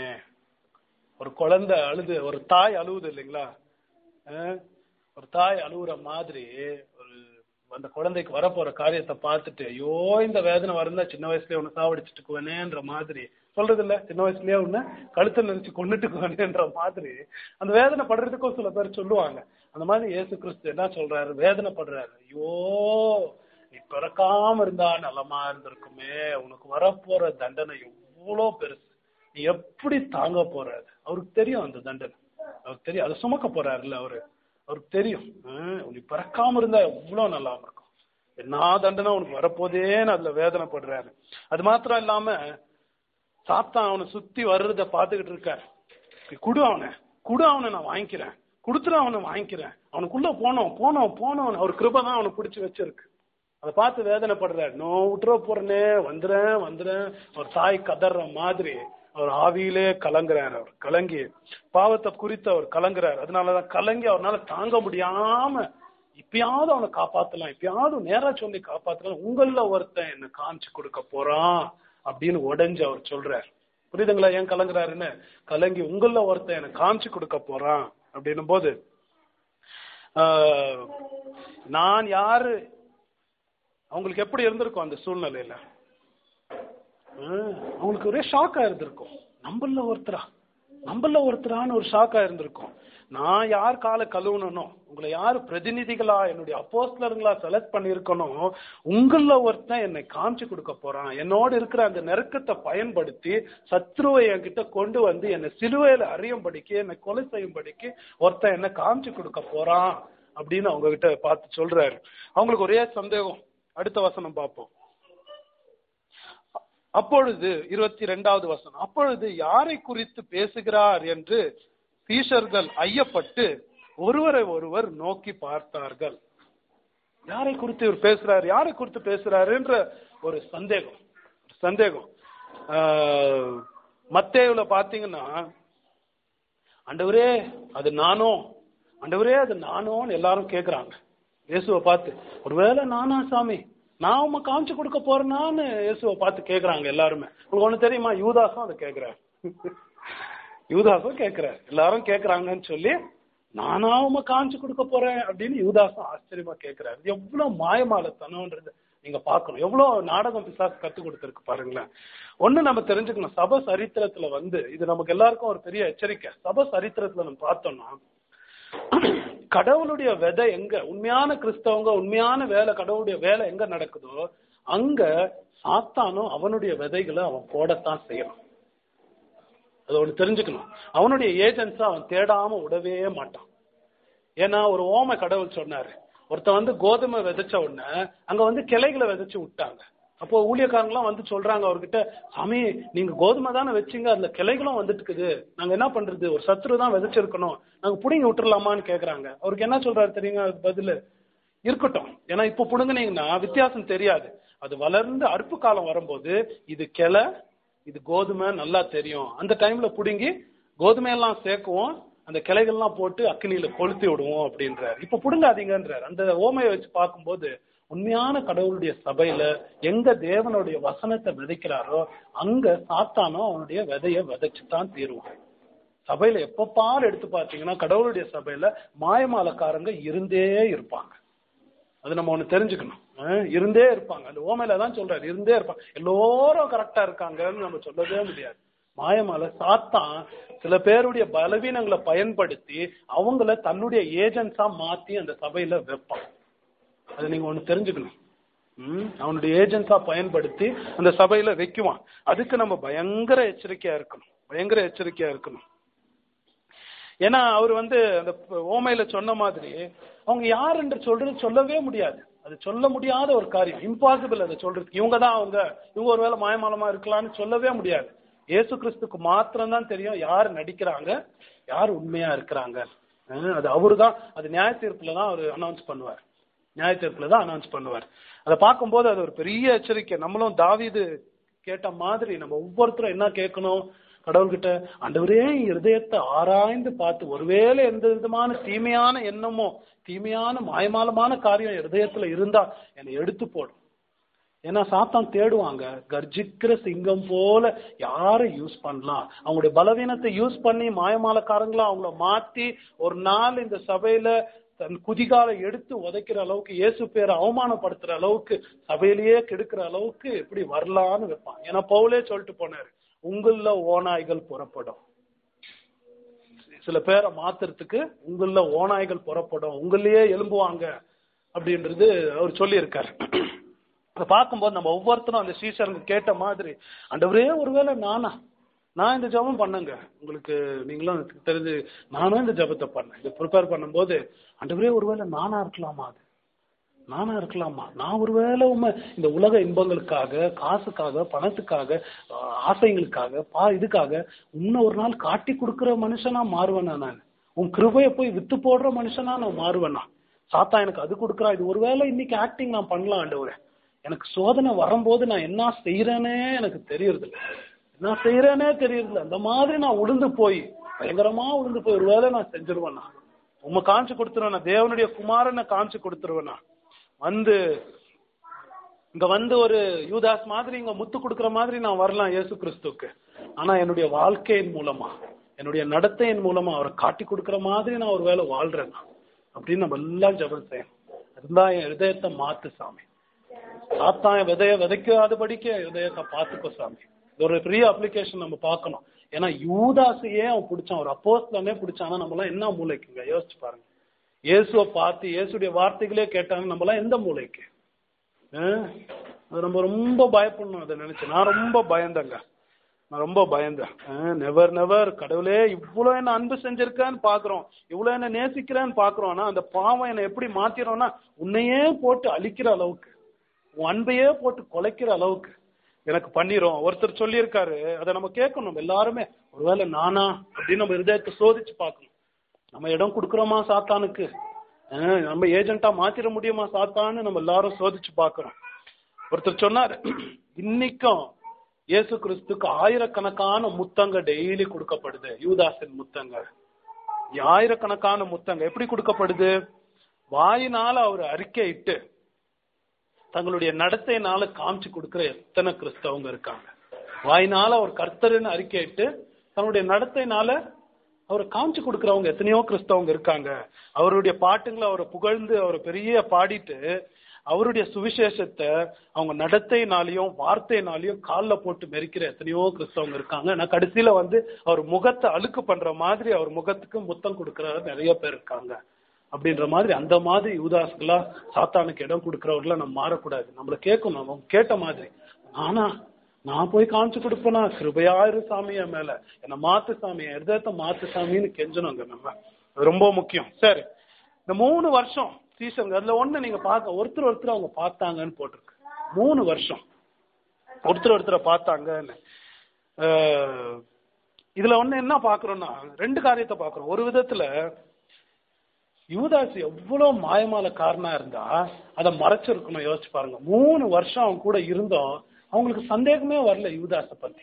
ஒரு குழந்தை அழுது ஒரு தாய் அழுவுது இல்லைங்களா அஹ் ஒரு தாய் அழுவுற மாதிரி ஒரு அந்த குழந்தைக்கு வரப்போற காரியத்தை பார்த்துட்டு ஐயோ இந்த வேதனை வருந்தா சின்ன வயசுலயே உன்னை சாவடிச்சுட்டுக்குவேனேன்ற மாதிரி சொல்றது இல்ல சின்ன வயசுலயே உன்னை கழுத்தை நெரிச்சு கொண்டுட்டுக்குவேனேன்ற மாதிரி அந்த வேதனை படுறதுக்கும் சில பேர் சொல்லுவாங்க அந்த மாதிரி இயேசு கிறிஸ்து என்ன சொல்றாரு வேதனை படுறாரு ஐயோ நீ பிறக்காம இருந்தா நலமா இருந்திருக்குமே உனக்கு வரப்போற தண்டனை எவ்வளோ பெருசு நீ எப்படி தாங்க போறாரு அவருக்கு தெரியும் அந்த தண்டனை அவருக்கு தெரியும் அதை சுமக்க போறாருல்ல அவரு அவருக்கு தெரியும் ஆஹ் நீ பிறக்காம இருந்தா எவ்வளவு நல்லா இருக்கும் என்ன தண்டனை உனக்கு வரப்போதேன்னு அதுல வேதனைப்படுறாரு அது மாத்திரம் இல்லாம சாத்தான் அவனை சுத்தி வர்றத பாத்துக்கிட்டு இருக்காரு நீ குடு அவனை குடு அவனை நான் வாங்கிக்கிறேன் கொடுத்துட்டு அவனை வாங்கிக்கிறேன் அவனுக்குள்ள போனோம் போனோம் போனோம் அவர் கிருபை தான் அவனை பிடிச்சி வச்சிருக்கு அதை பார்த்து வேதனைப்படுறாரு நோ விட்டுற போறேனே வந்துறேன் வந்துறேன் ஒரு தாய் கதற மாதிரி அவர் ஆவியிலே கலங்குறாரு அவர் கலங்கி பாவத்தை குறித்து அவர் கலங்குறாரு அதனாலதான் கலங்கி அவரால் தாங்க முடியாம இப்பயாவது அவனை காப்பாத்தலாம் இப்பயாவது நேரா சொல்லி காப்பாத்தலாம் உங்கள ஒருத்தன் என்ன காமிச்சு கொடுக்க போறான் அப்படின்னு உடைஞ்சு அவர் சொல்றாரு புரியுதுங்களா ஏன் கலங்குறாருன்னு கலங்கி உங்கள ஒருத்தன் எனக்கு காமிச்சு கொடுக்க போறான் அப்படின்னும் போது ஆஹ், நான் யாரு அவங்களுக்கு எப்படி இருந்திருக்கும் அந்த சூழ்நிலையில ஆஹ், அவங்களுக்கு ஒரே ஷாக்கா இருந்திருக்கும் நம்மள ஒருத்தரா நம்மள ஒருத்தரான்னு ஒரு ஷாக்கா இருந்திருக்கும் நான் யார் காலை கழுவணும் உங்களை யார் பிரதிநிதிகளா என்னுடைய அப்போஸ்லருங்களா செலக்ட் பண்ணியிருக்கணும் உங்கள ஒருத்தன் என்னை காமிச்சு கொடுக்க போறான் என்னோட இருக்கிற அந்த நெருக்கத்தை பயன்படுத்தி சத்ருவை என்கிட்ட கொண்டு வந்து என்னை சிலுவையில அறியும்படிக்கு என்னை கொலை செய்யும்படிக்கு ஒருத்தன் என்ன காமிச்சு கொடுக்க போறான் அப்படின்னு அவங்க கிட்ட பார்த்து சொல்றாரு அவங்களுக்கு ஒரே சந்தேகம் அடுத்த வசனம் பார்ப்போம் அப்பொழுது இருபத்தி ரெண்டாவது வசனம் அப்பொழுது யாரை குறித்து பேசுகிறார் என்று சீஷர்கள் ஐயப்பட்டு ஒருவரை ஒருவர் நோக்கி பார்த்தார்கள் யாரை குறித்து இவர் பேசுறாரு யாரை குறித்து பேசுறாருன்ற ஒரு சந்தேகம் சந்தேகம் ஆஹ், மத்தேயுல பாத்தீங்கன்னா ஆண்டவரே அது நானோ ஆண்டவரே அது நானோன்னு எல்லாரும் கேக்குறாங்க இயேசுவை பார்த்து ஒருவேளை நானா சாமி நான் உம காமிச்சு கொடுக்க போறேனான்னு இயேசுவை பார்த்து கேக்குறாங்க எல்லாருமே உங்களுக்கு ஒண்ணு தெரியுமா யூதாசும் அதை கேக்குறாரு யூதாசும் கேக்குறாரு எல்லாரும் கேக்குறாங்கன்னு சொல்லி நானா உம காமிச்சு கொடுக்க போறேன் அப்படின்னு யூதாசும் ஆச்சரியமா கேக்குறாரு எவ்வளவு மாயமாலத்தனம்ன்றது நீங்க பார்க்கணும் எவ்வளவு நாடகம் பிசாசு கத்து கொடுத்துருக்கு பாருங்களேன் ஒண்ணு நம்ம தெரிஞ்சுக்கணும் சபை சரித்திரத்துல வந்து இது நமக்கு எல்லாருக்கும் ஒரு பெரிய எச்சரிக்கை சபை சரித்திரத்துல நம்ம பார்த்தோம்னா கடவுளுடைய விதை எங்க உண்மையான கிறிஸ்தவங்க உண்மையான வேலை கடவுளுடைய வேலை எங்க நடக்குதோ அங்க சாத்தானும் அவனுடைய விதைகளை அவன் போடத்தான் செய்யணும் அது ஒண்ணு தெரிஞ்சுக்கணும் அவனுடைய ஏஜென்ட்ஸா அவன் தேடாம விடவே மாட்டான் ஏன்னா ஒரு ஓமை கடவுள் சொன்னாரு ஒருத்தன் வந்து கோதுமை விதைச்ச உடனே அங்க வந்து கிளைகளை விதைச்சு விட்டாங்க அப்போ ஊழியக்காரங்களாம் வந்து சொல்றாங்க அவர்கிட்ட சாமி நீங்க கோதுமை தானே வச்சீங்க அதுல கிளைகளும் வந்துட்டு இருக்குது நாங்க என்ன பண்றது ஒரு சத்துரு தான் விதைச்சிருக்கணும் நாங்க புடுங்கி விட்டுறலாமான்னு கேக்குறாங்க அவருக்கு என்ன சொல்றாரு தெரியுங்க அதுக்கு பதிலு இருக்கட்டும் ஏன்னா இப்ப புடுங்குனீங்கன்னா வித்தியாசம் தெரியாது அது வளர்ந்து அறுப்பு காலம் வரும்போது இது கிளை இது கோதுமை நல்லா தெரியும் அந்த டைம்ல புடுங்கி கோதுமையெல்லாம் சேர்க்குவோம் அந்த கிளைகள்லாம் போட்டு அக்கினியில கொளுத்தி விடுவோம் அப்படின்றார் இப்ப புடுங்காதீங்கன்றார் அந்த ஓமையை வச்சு பார்க்கும்போது உண்மையான கடவுளுடைய சபையில எங்க தேவனுடைய வசனத்தை விதைக்கிறாரோ அங்க சாத்தானோ அவனுடைய விதைய விதைச்சுதான் தீருவான் சபையில எப்ப பாரு எடுத்து பார்த்தீங்கன்னா கடவுளுடைய சபையில மாயமாலக்காரங்க இருந்தே இருப்பாங்க அது நம்ம ஒண்ணு தெரிஞ்சுக்கணும் அஹ் இருந்தே இருப்பாங்க அந்த ஓமையில தான் சொல்றாரு இருந்தே இருப்பாங்க எல்லோரும் கரெக்டா இருக்காங்கன்னு நம்ம சொல்லவே முடியாது மாயமால சாத்தான் சில பேருடைய பலவீனங்களை பயன்படுத்தி அவங்கள தன்னுடைய ஏஜென்ட்ஸா மாத்தி அந்த சபையில வைப்பான் அதை நீங்க ஒண்ணு தெரிஞ்சுக்கணும் ம், அவனுடைய ஏஜென்ட்ஸா பயன்படுத்தி அந்த சபையில வைக்குவான் அதுக்கு நம்ம பயங்கர எச்சரிக்கையா இருக்கணும் பயங்கர எச்சரிக்கையா இருக்கணும் ஏன்னா அவர் வந்து அந்த ஓமையில சொன்ன மாதிரி அவங்க யார் என்று சொல்றது சொல்லவே முடியாது அது சொல்ல முடியாத ஒரு காரியம் இம்பாசிபிள் அதை சொல்றதுக்கு இவங்க தான் அவங்க இவங்க ஒருவேளை மாயமாலமா இருக்கலாம்னு சொல்லவே முடியாது இயேசு கிறிஸ்துக்கு மாத்திரம் தான் தெரியும் யார் நடிக்கிறாங்க யார் உண்மையா இருக்கிறாங்க அஹ் அது அவரு தான் அது நியாய தீர்ப்புல தான் அவர் அனௌன்ஸ் பண்ணுவார் நியாய தீர்ப்புல தான் அனௌன்ஸ் பண்ணுவார் அதை பார்க்கும்போது அது ஒரு பெரிய எச்சரிக்கை நம்மளும் தாவீது கேட்ட மாதிரி நம்ம ஒவ்வொருத்தரும் என்ன கேட்கணும் கடவுள்கிட்ட ஆண்டவரே என் இருதயத்தை ஆராய்ந்து பார்த்து ஒருவேளை எந்த விதமான தீமையான எண்ணமோ தீமையான மாயமாலமான காரியம் இருதயத்துல இருந்தா என்னை எடுத்து போடும் ஏன்னா சாத்தான் தேடுவாங்க கர்ஜிக்கிற சிங்கம் போல யாரை யூஸ் பண்ணலாம் அவங்களுடைய பலவீனத்தை யூஸ் பண்ணி மாயமாலக்காரங்களா அவங்கள மாத்தி ஒரு நாள் இந்த சபையில தன் குதிகாலை எடுத்து உதைக்கிற அளவுக்கு இயேசு பேரை அவமானப்படுத்துற அளவுக்கு சபையிலேயே கெடுக்கிற அளவுக்கு எப்படி வரலான்னு வைப்பான் ஏன்னா பவுலே சொல்லிட்டு போனாரு உங்கள ஓநாய்கள் புறப்படும் சில பேரை மாத்துறதுக்கு உங்கள ஓநாய்கள் புறப்படும் உங்களையே எலும்புவாங்க அப்படின்றது அவர் சொல்லியிருக்காரு அதை பார்க்கும்போது நம்ம ஒவ்வொருத்தரும் அந்த ஸ்ரீசரங்க கேட்ட மாதிரி ஆண்டவரே ஒருவேளை நானா நான் இந்த ஜெபம் பண்ணேங்க உங்களுக்கு நீங்களும் தெரிஞ்சு நானும் இந்த ஜெபத்தை பண்ணேன் இதை ப்ரிப்பேர் பண்ணும்போது ஆண்டவரே ஒருவேளை நானா இருக்கலாமா அது நானா இருக்கலாமா நான் ஒருவேளை உண்மை இந்த உலக இன்பங்களுக்காக காசுக்காக பணத்துக்காக ஆஹ், ஆசைகளுக்காக பா இதுக்காக உன்னை ஒரு நாள் காட்டி கொடுக்கிற மனுஷனா மாறுவேனா நான் உன் கிருபையை போய் வித்து போடுற மனுஷனா நான் மாறுவேனா சாத்தா எனக்கு அது கொடுக்குறா இது ஒருவேளை இன்னைக்கு ஆக்டிங் நான் பண்ணலாம் ஆண்டவரே எனக்கு சோதனை வரும்போது நான் என்ன செய்யறேனே எனக்கு தெரியறது இல்ல என்ன செய்யறேனே தெரியறது இல்ல அந்த மாதிரி நான் உளுந்து போய் பயங்கரமா உளுந்து போய் ஒருவேளை நான் செஞ்சிருவேனா உண்மை காமிச்சு கொடுத்துருவேனா தேவனுடைய குமாரனை காமிச்சு கொடுத்துருவேனா வந்து இங்க வந்து ஒரு யூதாஸ் மாதிரி இங்க முத்து கொடுக்கிற மாதிரி நான் வரலாம் இயேசு கிறிஸ்துவுக்கு ஆனா என்னுடைய வாழ்க்கையின் மூலமா என்னுடைய நடத்தையின் மூலமா அவரை காட்டி கொடுக்கிற மாதிரி நான் ஒரு வேலை வாழ்றேன் நான். அப்படின்னு நம்ம எல்லாம் ஜெபம் செய்யணும் இருந்தா என் இதயத்தை மாத்து சாமி சாத்தான் விதைய விதைக்காதபடிக்கு இதயத்தை பார்த்துக்கோ சாமி இது ஒரு பெரிய அப்ளிகேஷன் நம்ம பார்க்கணும் ஏன்னா யூதாசையே அவன் பிடிச்சான் ஒரு அப்போஸ்தலனே பிடிச்சானா நம்மளாம் என்ன மூளைக்குங்க யோசிச்சு பாருங்க இயேசுவை பார்த்து இயேசுடைய வார்த்தைகளே கேட்டாங்க நம்மளாம் எந்த மூளைக்கு அஹ்? அது நம்ம ரொம்ப பயப்படணும் அதை நினைச்சு நான் ரொம்ப பயந்தேங்க நான் ரொம்ப பயந்தேன் நெவர் நெவர் கடவுளே இவ்வளோ என்ன அன்பு செஞ்சிருக்கேன்னு பாக்குறோம் இவ்வளோ என்ன நேசிக்கிறேன்னு பாக்குறோம் ஆனா அந்த பாவம் என்னை எப்படி மாத்திரோம்னா உன்னையே போட்டு அழிக்கிற அளவுக்கு உன் அன்பையே போட்டு குலைக்கிற அளவுக்கு எனக்கு பண்ணிரும் ஒருத்தர் சொல்லியிருக்காரு அதை நம்ம கேட்கணும் நம்ம எல்லாருமே ஒருவேளை நானா அப்படின்னு நம்ம இருதயத்தை சோதிச்சு பார்க்கணும் நம்ம இடம் கொடுக்குறோமா சாத்தானுக்கு அஹ் நம்ம ஏஜென்ட்டா மாத்திர முடியுமா சாத்தான்னு நம்ம எல்லாரும் சோதிச்சு பார்க்கிறோம் ஒருத்தர் சொன்னார் இன்னைக்கும் இயேசு கிறிஸ்துக்கு ஆயிரக்கணக்கான முத்தங்க டெய்லி கொடுக்கப்படுது யூதாசின் முத்தங்க ஆயிரக்கணக்கான முத்தங்க எப்படி கொடுக்கப்படுது வாயினால அவர் அறிக்கையிட்டு தங்களுடைய நடத்தையினால காமிச்சு கொடுக்கிற எத்தனை கிறிஸ்தவங்க இருக்காங்க வாயினால அவர் கர்த்தர்னு அறிக்கையிட்டு தன்னுடைய நடத்தையினால அவரை காமிச்சு கொடுக்கறவங்க எத்தனையோ கிறிஸ்தவங்க இருக்காங்க அவருடைய பாட்டுங்களை அவரை புகழ்ந்து அவரை பெரிய பாடிட்டு அவருடைய சுவிசேஷத்தை அவங்க நடத்தைனாலையும் வார்த்தைனாலையும் காலில் போட்டு மெரிக்கிற எத்தனையோ கிறிஸ்தவங்க இருக்காங்க ஆனா கடைசியில வந்து அவர் முகத்தை அழுக்கு பண்ற மாதிரி அவர் முகத்துக்கு முத்தம் கொடுக்கிற நிறைய பேர் இருக்காங்க அப்படின்ற மாதிரி அந்த மாதிரி யூதாஸ்களா சாத்தானுக்கு இடம் கொடுக்கறவர்கள நம்ம மாறக்கூடாது நம்மள கேட்கணும் நம்ம கேட்ட மாதிரி ஆனா நான் போய் காமிச்சு கொடுப்பேனா கிருபையாயிரு சாமி என் மேல என்ன மாத்து சாமி என் இருதயத்தை மாத்து சாமின்னு கெஞ்சணுங்க நம்ம அது ரொம்ப முக்கியம் சரி இந்த மூணு வருஷம் சீசன் அதுல ஒண்ணு நீங்க பார்க்க ஒருத்தர் ஒருத்தர் அவங்க பார்த்தாங்கன்னு போட்டிருக்கு மூணு வருஷம் ஒருத்தர் ஒருத்தரை பார்த்தாங்கன்னு அஹ், இதுல ஒண்ணு என்ன பாக்குறோம்னா ரெண்டு காரியத்தை பாக்குறோம் ஒரு விதத்துல யூதாஸ் எவ்வளவு மாயமால காரணா இருந்தா அதை மறைச்சிருக்கணும் யோசிச்சு பாருங்க மூணு வருஷம் அவங்க கூட இருந்தோம் அவங்களுக்கு சந்தேகமே வரல யூதாஸ பத்தி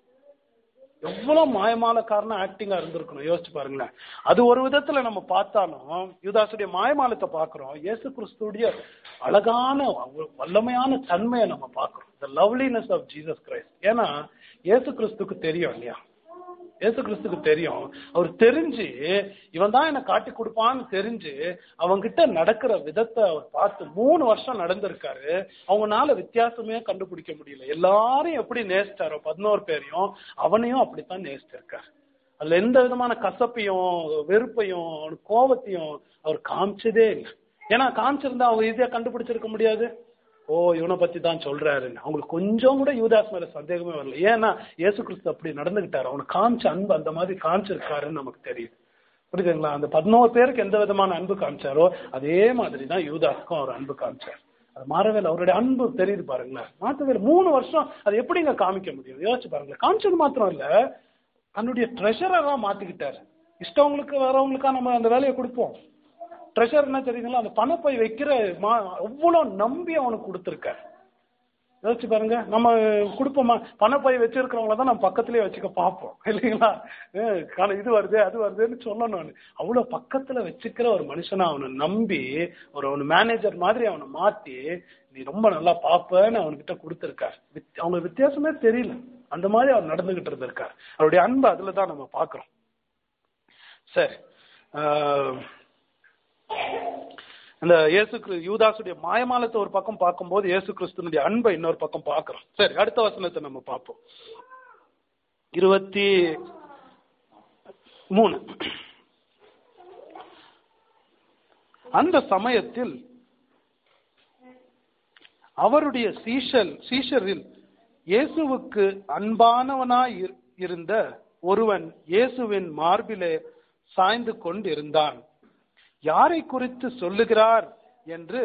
எவ்வளவு மாயமான காரணம் ஆக்டிங்கா இருந்திருக்கணும் யோசிச்சு பாருங்களேன் அது ஒரு விதத்துல நம்ம பார்த்தாலும் யூதாசுடைய மாயமாலத்தை பாக்குறோம் இயேசு கிறிஸ்துடைய அழகான வல்லமையான தன்மையை நம்ம பார்க்கிறோம் the loveliness of Jesus Christ ஏன்னா இயேசு கிறிஸ்துக்கு தெரியும் இல்லையா இயேசு கிறிஸ்துக்கு தெரியும் அவர் தெரிஞ்சு இவன் தான் என்ன காட்டி கொடுப்பான்னு தெரிஞ்சு அவங்கிட்ட நடக்கிற விதத்தை அவர் பார்த்து மூணு வருஷம் நடந்திருக்காரு அவங்கனால வித்தியாசமே கண்டுபிடிக்க முடியல எல்லாரையும் எப்படி நேசிச்சாரோ பதினோரு பேரையும் அவனையும் அப்படித்தான் நேசிச்சிருக்காரு அதுல எந்த விதமான கசப்பையும் வெறுப்பையும் அவனுக்கு கோபத்தையும் அவர் காமிச்சதே இல்லை ஏன்னா காமிச்சிருந்தா அவங்க ஈஸியா கண்டுபிடிச்சிருக்க முடியாது ஓ இவனை பத்தி தான் சொல்றாருன்னு அவங்களுக்கு கொஞ்சம் கூட யூதாஸ் மேல சந்தேகமே வரல ஏன்னா இயேசு கிறிஸ்து அப்படி நடந்துகிட்டாரு அவனுக்கு காமிச்ச அன்பு அந்த மாதிரி காமிச்சிருக்காருன்னு நமக்கு தெரியுது புரியுதுங்களா அந்த பதினோரு பேருக்கு எந்த விதமான அன்பு காமிச்சாரோ அதே மாதிரி தான் யூதாஸ்க்கும் அவர் அன்பு காமிச்சார் அது மாறவே இல்லை அவருடைய அன்பு தெரியுது பாருங்களேன் மாற்றவே இல்லை மூணு வருஷம் அது எப்படிங்க காமிக்க முடியும் யோசிச்சு பாருங்களேன் காமிச்சது மாத்திரம் இல்ல தன்னுடைய ட்ரெஷரா மாத்திக்கிட்டாரு இஷ்டவங்களுக்கு வரவங்களுக்கா நம்ம அந்த வேலையை கொடுப்போம் ட்ரெஷர் என்ன தெரியுங்களா அந்த பணப்பை வைக்கிற மா அவ்வளவு நம்பி அவனுக்கு கொடுத்துருக்காரு யோசிச்சு பாருங்க நம்ம கொடுப்போமா பணப்பை வச்சிருக்கிறவங்கள தான் நம்ம பக்கத்துலயே வச்சுக்க பார்ப்போம் இல்லைங்களா அஹ் காண- இது வருது அது வருதுன்னு சொல்லணும் நான் அவ்வளவு பக்கத்துல வச்சுக்கிற ஒரு மனுஷனை அவனை நம்பி ஒரு அவனு மேனேஜர் மாதிரி அவனை மாத்தி நீ ரொம்ப நல்லா பாப்பன்னு அவன்கிட்ட கொடுத்துருக்காரு வித்- அவங்களுக்கு வித்தியாசமே தெரியல அந்த மாதிரி அவர் நடந்துகிட்டு இருந்திருக்காரு அவருடைய அன்பு அதுல தான் நம்ம பாக்குறோம் சரி ஆஹ் இந்த இயேசு கிறிஸ்து யூதாசுடைய மாயமாலத்தை ஒரு பக்கம் பார்க்கும்போது இயேசு கிறிஸ்துனுடைய அன்பை இன்னொரு பக்கம் பார்க்கிறோம் சரி அடுத்த வசனத்தை நம்ம பார்ப்போம் இருபத்தி மூணு அந்த சமயத்தில் அவருடைய சீஷல் சீஷரில் இயேசுவுக்கு அன்பானவனாய் இரு- இருந்த ஒருவன் இயேசுவின் மார்பிலே சாய்ந்து கொண்டிருந்தான் யாரை குறித்து சொல்லுகிறார் என்று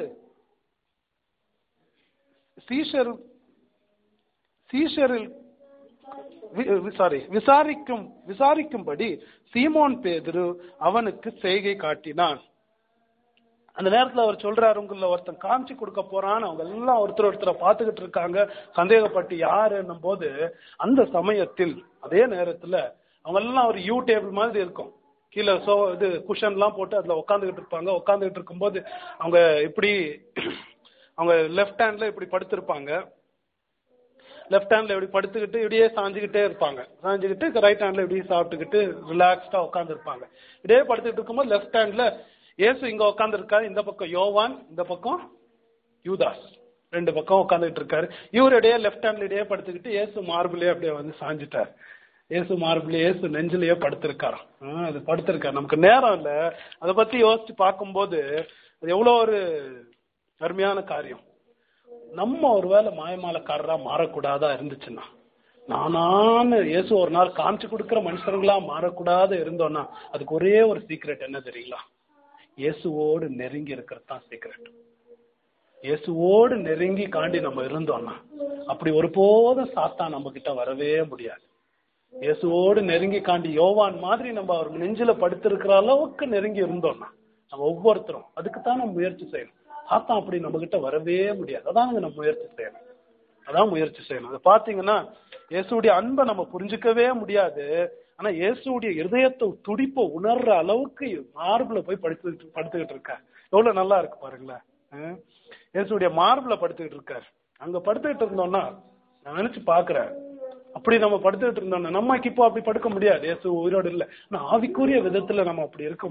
சீஷர் சீஷரில் சாரி விசாரிக்கும் விசாரிக்கும்படி சீமோன் பேதுரு அவனுக்கு செய்கை காட்டினான் அந்த நேரத்துல அவர் சொல்றாரு உங்கள ஒருத்தன் காமிச்சு கொடுக்க போறான்னு அவங்க எல்லாம் ஒருத்தர் ஒருத்தரை பார்த்துக்கிட்டு இருக்காங்க சந்தேகப்பட்டு யாருன்னும் போது அந்த சமயத்தில் அதே நேரத்துல அவங்க எல்லாம் ஒரு யூ டேபிள் மாதிரி இருக்கும் கீழே சோ இது குஷன் எல்லாம் போட்டு அதுல உட்காந்துக்கிட்டு இருப்பாங்க உட்காந்துக்கிட்டு இருக்கும்போது அவங்க இப்படி அவங்க லெஃப்ட் ஹேண்ட்ல இப்படி படுத்திருப்பாங்க லெஃப்ட் ஹேண்ட்ல இப்படி படுத்துக்கிட்டு இப்படியே சாஞ்சுக்கிட்டே இருப்பாங்க சாஞ்சுக்கிட்டு ரைட் ஹேண்ட்ல இப்படி சாப்பிட்டுக்கிட்டு ரிலாக்ஸ்டா உட்காந்து இருப்பாங்க இப்படியே படுத்துக்கிட்டு இருக்கும்போது லெஃப்ட் ஹேண்ட்ல இயேசு இங்க உட்காந்து இருக்காரு இந்த பக்கம் யோவான் இந்த பக்கம் யூதாஸ் ரெண்டு பக்கம் உட்காந்துட்டு இருக்காரு இவர் இடையே லெஃப்ட் ஹேண்ட்ல இடையே படுத்துக்கிட்டு இயேசு மார்பிளே அப்படியே வந்து சாஞ்சிட்டார் இயேசு மார்பிளே இயேசு நெஞ்சிலேயே படுத்திருக்காராம் ஆ, அது படுத்திருக்காரு நமக்கு நேரம் இல்ல அதை பத்தி யோசிச்சு பார்க்கும்போது அது எவ்வளவு ஒரு அருமையான காரியம் நம்ம ஒருவேளை மாயமாலக்காரரா மாறக்கூடாதா இருந்துச்சுன்னா நானான்னு இயேசு ஒரு நாள் காமிச்சு கொடுக்கிற மனுஷங்களா மாறக்கூடாத இருந்தோம்னா அதுக்கு ஒரே ஒரு சீக்ரெட் என்ன தெரியுங்களா இயேசுவோடு நெருங்கி இருக்கிறது தான் சீக்ரெட் இயேசுவோடு நெருங்கி காண்டி நம்ம இருந்தோம்னா அப்படி ஒருபோதும் சாத்தா நம்ம கிட்ட வரவே முடியாது இயேசுவோடு நெருங்கி காண்டி யோவான் மாதிரி நம்ம அவர் நெஞ்சில படுத்திருக்கிற அளவுக்கு நெருங்கி இருந்தோம்னா நம்ம ஒவ்வொருத்தரும் அதுக்கு தான் நம்ம முயற்சி செய்யணும் சாத்தா அப்படி நம்ம கிட்ட வரவே முடியாது அதான் நம்ம முயற்சி செய்யணும் அதான் முயற்சி செய்யணும் அதை பாத்தீங்கன்னா இயேசுடைய அன்பை நம்ம புரிஞ்சுக்கவே முடியாது ஆனா இயேசுடைய இருதயத்தை துடிப்பை உணர்ற அளவுக்கு மார்பிள போய் படுத்துக்கிட்டு படுத்துக்கிட்டு இருக்கார் எவ்வளவு நல்லா இருக்கு பாருங்களேன் ஆ? இயேசுடைய மார்பிள படுத்துக்கிட்டு இருக்கார் அங்க படுத்துக்கிட்டு இருந்தோம்னா நான் நினைச்சு பாக்குறேன் அப்படி நம்ம படுத்துக்கிட்டு இருந்தோம்னா நமக்கு இப்போ அப்படி படுக்க முடியாது இயேசு உயிரோடு இல்லை ஆனா ஆவிக்குரிய விதத்துல நம்ம அப்படி இருக்க முடியும்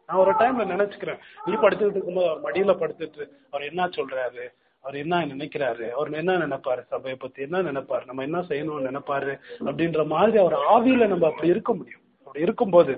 நான் ஒரு டைம்ல நினைச்சுக்கிறேன் நீ படுத்துக்கிட்டு இருக்கும்போது அவர் மடியில படுத்துட்டு அவர் என்ன சொல்றாரு அவர் என்ன நினைக்கிறாரு அவர் என்ன நினைப்பாரு சபையை பத்தி என்ன நினைப்பாரு நம்ம என்ன செய்யணும்னு நினைப்பாரு அப்படின்ற மாதிரி அவர் ஆவியில நம்ம அப்படி இருக்க முடியும் அப்படி இருக்கும்போது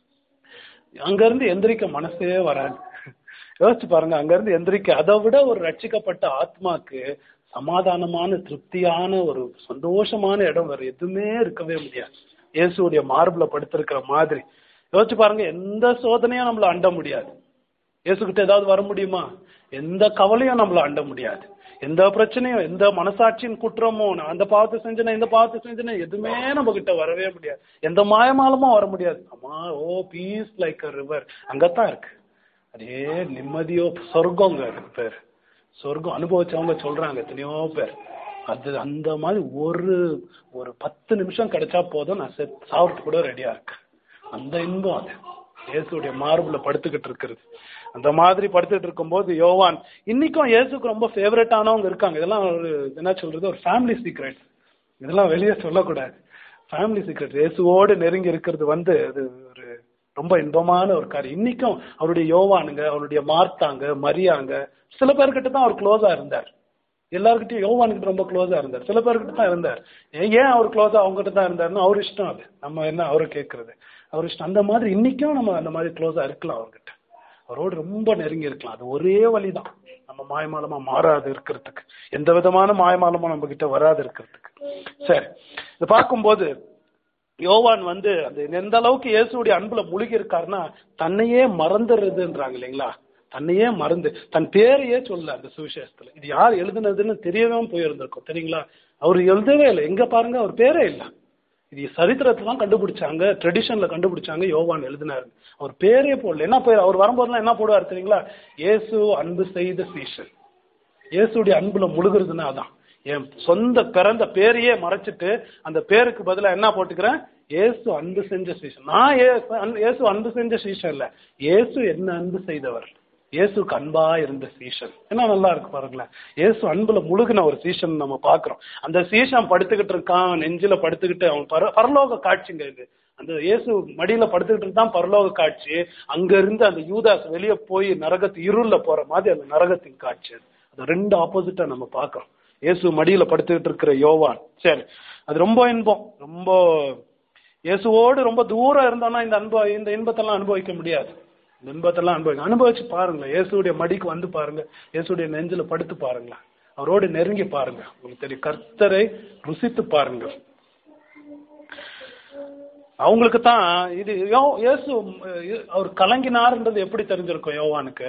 அங்க இருந்து எந்திரிக்க மனசே வராது யோசிச்சு பாருங்க அங்க இருந்து எந்திரிக்க அதை விட ஒரு ரட்சிக்கப்பட்ட ஆத்மாக்கு சமாதானமான திருப்தியான ஒரு சந்தோஷமான இடம் வேற எதுவுமே இருக்கவே முடியாது இயேசுடைய மார்புல படுத்திருக்கிற மாதிரி யோசிச்சு பாருங்க எந்த சோதனையும் நம்மள அண்ட முடியாது இயேசுகிட்ட ஏதாவது வர முடியுமா எந்த கவலையும் நம்மள அண்ட முடியாது எந்த பிரச்சனையும் எந்த மனசாட்சியின் குற்றமோ நான் அந்த பாவத்தை செஞ்சனே இந்த பாவத்தை செஞ்சனே எதுவுமே நம்ம கிட்ட வரவே முடியாது எந்த மாயமாலமும் வர முடியாது அம்மா oh peace like a river அங்கத்தான் இருக்கு அதே நிம்மதியோ சொர்க்கங்க அதுக்கு பேர் சொர்க்கம் அனுபவிச்சவங்க சொல்றாங்க எத்தனையோ பேர் அது அந்த மாதிரி ஒரு ஒரு பத்து நிமிஷம் கிடைச்சா போதும் நான் செத் சாப்பிட்டு கூட ரெடியா இருக்கேன் அந்த இன்பம் அது இயேசுடைய மார்புல படுத்துக்கிட்டு இருக்கிறது அந்த மாதிரி படுத்துட்டு இருக்கும்போது யோவான் இன்னைக்கும் இயேசுக்கு ரொம்ப ஃபேவரட்டானவங்க இருக்காங்க இதெல்லாம் ஒரு என்ன சொல்றது ஒரு ஃபேமிலி சீக்ரெட் இதெல்லாம் வெளியே சொல்லக்கூடாது ஃபேமிலி சீக்ரெட் இயேசுவோடு நெருங்கி இருக்கிறது வந்து அது ஒரு ரொம்ப இன்பமான ஒரு காரியம் இன்னைக்கும் அவருடைய யோவானுங்க அவருடைய மார்த்தாங்க மரியாங்க சில பேர்கிட்ட தான் அவர் க்ளோஸா இருந்தார் எல்லாருக்கிட்டையும் யோவானுக்கிட்ட ரொம்ப க்ளோஸா இருந்தார் சில பேர்கிட்ட தான் இருந்தார் ஏன் ஏன் அவர் க்ளோஸா அவங்ககிட்ட தான் இருந்தாருன்னு அவர் இஷ்டம் அது நம்ம என்ன அவரை கேட்கறது அவர் இஷ்டம் அந்த மாதிரி இன்னைக்கும் நம்ம அந்த மாதிரி க்ளோஸா இருக்கலாம் அவர்கிட்ட அவரோடு ரொம்ப நெருங்கி இருக்கலாம் அது ஒரே வழிதான் நம்ம மாயமாலமா மாறாது இருக்கிறதுக்கு எந்த விதமான மாயமாலமும் நம்ம கிட்ட வராது இருக்கிறதுக்கு சரி இதை பார்க்கும்போது யோவான் வந்து அந்த எந்த அளவுக்கு இயேசுடைய அன்புல முழுகி இருக்காருன்னா தன்னையே மறந்துடுறதுன்றாங்க இல்லைங்களா தன்னையே மறந்து தன் பேரையே சொல்ல அந்த சுவிசேஷத்துல இது யார் எழுதுனதுன்னு தெரியவே போயிருந்திருக்கும் தெரியுங்களா அவர் எழுதவே இல்லை எங்க பாருங்க அவர் பேரே இல்லை இது சரித்திரத்தை தான் கண்டுபிடிச்சாங்க ட்ரெடிஷன்ல கண்டுபிடிச்சாங்க யோவான் எழுதினாரு அவர் பேரே போடல என்ன பேர் அவர் வரும்போதெல்லாம் என்ன போடுவார் தெரியுங்களா இயேசு அன்பு செய்த சீசன் இயேசுடைய அன்புல முழுகிறதுனா அதான் என் சொந்த பிறந்த பேரையே மறைச்சிட்டு அந்த பேருக்கு பதிலா என்ன போட்டுக்கிறேன் இயேசு அன்பு செஞ்ச சீசன் நான் ஏ- அன்- இயேசு அன்பு செஞ்ச சீசன் இல்ல இயேசு என்ன அன்பு செய்தவர் இயேசுக்கு அன்பா இருந்த சீசன் என்ன நல்லா இருக்கு பாருங்களேன் இயேசு அன்புல முழுகின ஒரு சீசன் நம்ம பாக்குறோம் அந்த சீசன் படுத்துக்கிட்டு இருக்கான் நெஞ்சில படுத்துக்கிட்டு அவன் பர பரலோக காட்சிங்க இது அந்த இயேசு மடியில படுத்துக்கிட்டு தான் பரலோக காட்சி அங்க இருந்து அந்த யூதாஸ் வெளியே போய் நரகத்து இருள்ல போற மாதிரி அந்த நரகத்தின் காட்சி அது. அது ரெண்டு ஆப்போசிட்டா நம்ம பார்க்கிறோம் இயேசு மடியில படுத்துக்கிட்டு இருக்கிற யோவான் சரி அது ரொம்ப இன்பம் ரொம்ப இயேசுவோடு ரொம்ப தூரம் இருந்தோம்னா இந்த அன்ப இந்த இன்பத்தெல்லாம் அனுபவிக்க முடியாது இந்த இன்பத்தெல்லாம் அனுபவிக்க அனுபவிச்சு பாருங்களேன் இயேசுடைய மடிக்கு வந்து பாருங்க இயேசுடைய நெஞ்சில படுத்து பாருங்களேன் அவரோடு நெருங்கி பாருங்க உங்களுக்கு தெரியும் கர்த்தரை ருசித்து பாருங்க அவங்களுக்கு தான் இது யோ- இயேசு அஹ், அவர் கலங்கினார்ன்றது எப்படி தெரிஞ்சிருக்கும் யோவானுக்கு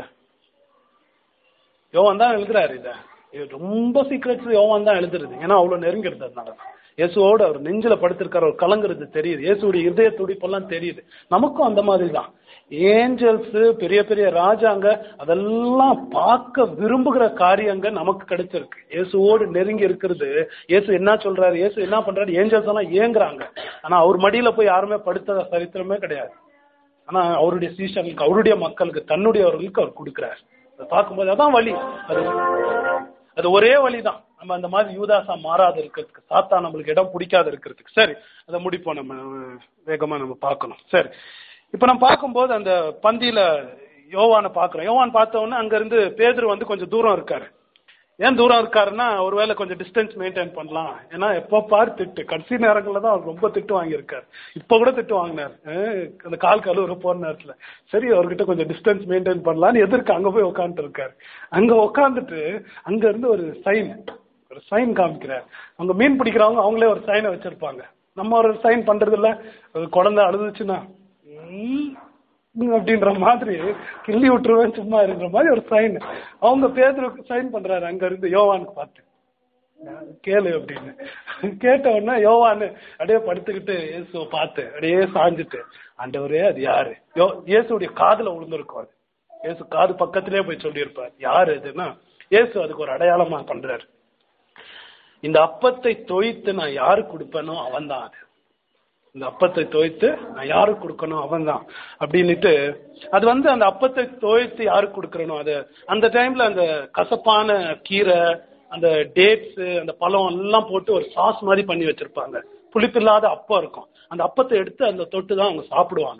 யோவான் தான் எழுதுறாரு இத இது ரொம்ப சீக்கிரட்ஸ் யோவான் தான் எழுதுறது ஏன்னா அவ்வளவு நெருங்கிறது அதனால இயேசுவோடு அவர் நெஞ்சில படுத்திருக்காரு அவர் கலங்குறது தெரியுது இயேசுடைய இதய துடிப்பெல்லாம் தெரியுது நமக்கும் அந்த மாதிரி தான் ஏஞ்சல்ஸ் பெரிய பெரிய ராஜாங்க அதெல்லாம் பார்க்க விரும்புகிற காரியங்க நமக்கு கிடைச்சிருக்கு இயேசுவோடு நெருங்கி இருக்கிறது இயேசு என்ன சொல்றாரு இயேசு என்ன பண்றாரு ஏஞ்சல்ஸ் எல்லாம் ஏங்குறாங்க ஆனா அவர் மடியில போய் யாருமே படுத்த சரித்திரமே கிடையாது ஆனா அவருடைய சீசனுக்கு அவருடைய மக்களுக்கு தன்னுடையவர்களுக்கு அவர் கொடுக்கிறார் அதை பார்க்கும்போது அதான் வழி அது அது ஒரே வழிதான் நம்ம அந்த மாதிரி யூதாசா மாறாது இருக்கிறதுக்கு சாத்தா நம்மளுக்கு இடம் பிடிக்காது இருக்கிறதுக்கு சரி அதை முடிப்போம் நம்ம அஹ், வேகமா நம்ம பார்க்கணும் சரி இப்ப நம்ம பார்க்கும்போது அந்த பந்தியில யோவானை பார்க்கிறோம் யோவான் பார்த்த உடனே அங்க இருந்து பேதுரு வந்து கொஞ்சம் தூரம் இருக்காரு ஏன் தூரம் இருக்காருன்னா ஒருவேளை கொஞ்சம் டிஸ்டன்ஸ் மெயின்டைன் பண்ணலாம் ஏன்னா எப்போ பாரு திட்டு கடைசி நேரங்கள்ல தான் அவர் ரொம்ப திட்டு வாங்கியிருக்காரு இப்போ கூட திட்டு வாங்கினார் அஹ் அந்த கால் கழுவுற போற நேரத்துல சரி அவர்கிட்ட கொஞ்சம் டிஸ்டன்ஸ் மெயின்டைன் பண்ணலாம்னு எதிர்க்க அங்க போய் உட்காந்துட்டு இருக்காரு அங்க உட்காந்துட்டு அங்க இருந்து ஒரு சைன் ஒரு சைன் காமிக்கிறார் அவங்க மீன் பிடிக்கிறவங்க அவங்களே ஒரு சைனை வச்சிருப்பாங்க நம்ம ஒரு சைன் பண்றது இல்ல ஒரு குழந்தை அழுதுச்சுன்னா ம், ம் அப்படின்ற மாதிரி கிள்ளி விட்டுருவேன் சும்மா இருக்கிற மாதிரி ஒரு சைன் அவங்க பேதருக்கு சைன் பண்றாரு அங்க இருந்து யோவானுக்கு பார்த்து கேளு அப்படின்னு கேட்ட உடனே யோவானு அப்படியே படுத்துக்கிட்டு இயேசுவை பார்த்து அப்படியே சாஞ்சிட்டு ஆண்டவரே அது யாரு யோ இயேசுடைய காதுல விழுந்திருக்கும் அது இயேசு காது பக்கத்திலே போய் சொல்லியிருப்பார் யாரு அதுன்னா இயேசு அதுக்கு ஒரு அடையாளமா பண்றாரு இந்த அப்பத்தை தோய்த்து நான் யாருக்கு கொடுப்பேனோ அவன் தான் அது இந்த அப்பத்தை தோய்த்து நான் யாருக்கு கொடுக்கணும் அவன் தான் அப்படின்னுட்டு அது வந்து அந்த அப்பத்தை தோய்த்து யாருக்கு கொடுக்கறனோ அது அந்த டைம்ல அந்த கசப்பான கீரை அந்த டேட்ஸ் அந்த பழம் எல்லாம் போட்டு ஒரு சாஸ் மாதிரி பண்ணி வச்சிருப்பாங்க புளிப்பில்லாத அப்பம் இருக்கும் அந்த அப்பத்தை எடுத்து அந்த தொட்டு தான் அவங்க சாப்பிடுவாங்க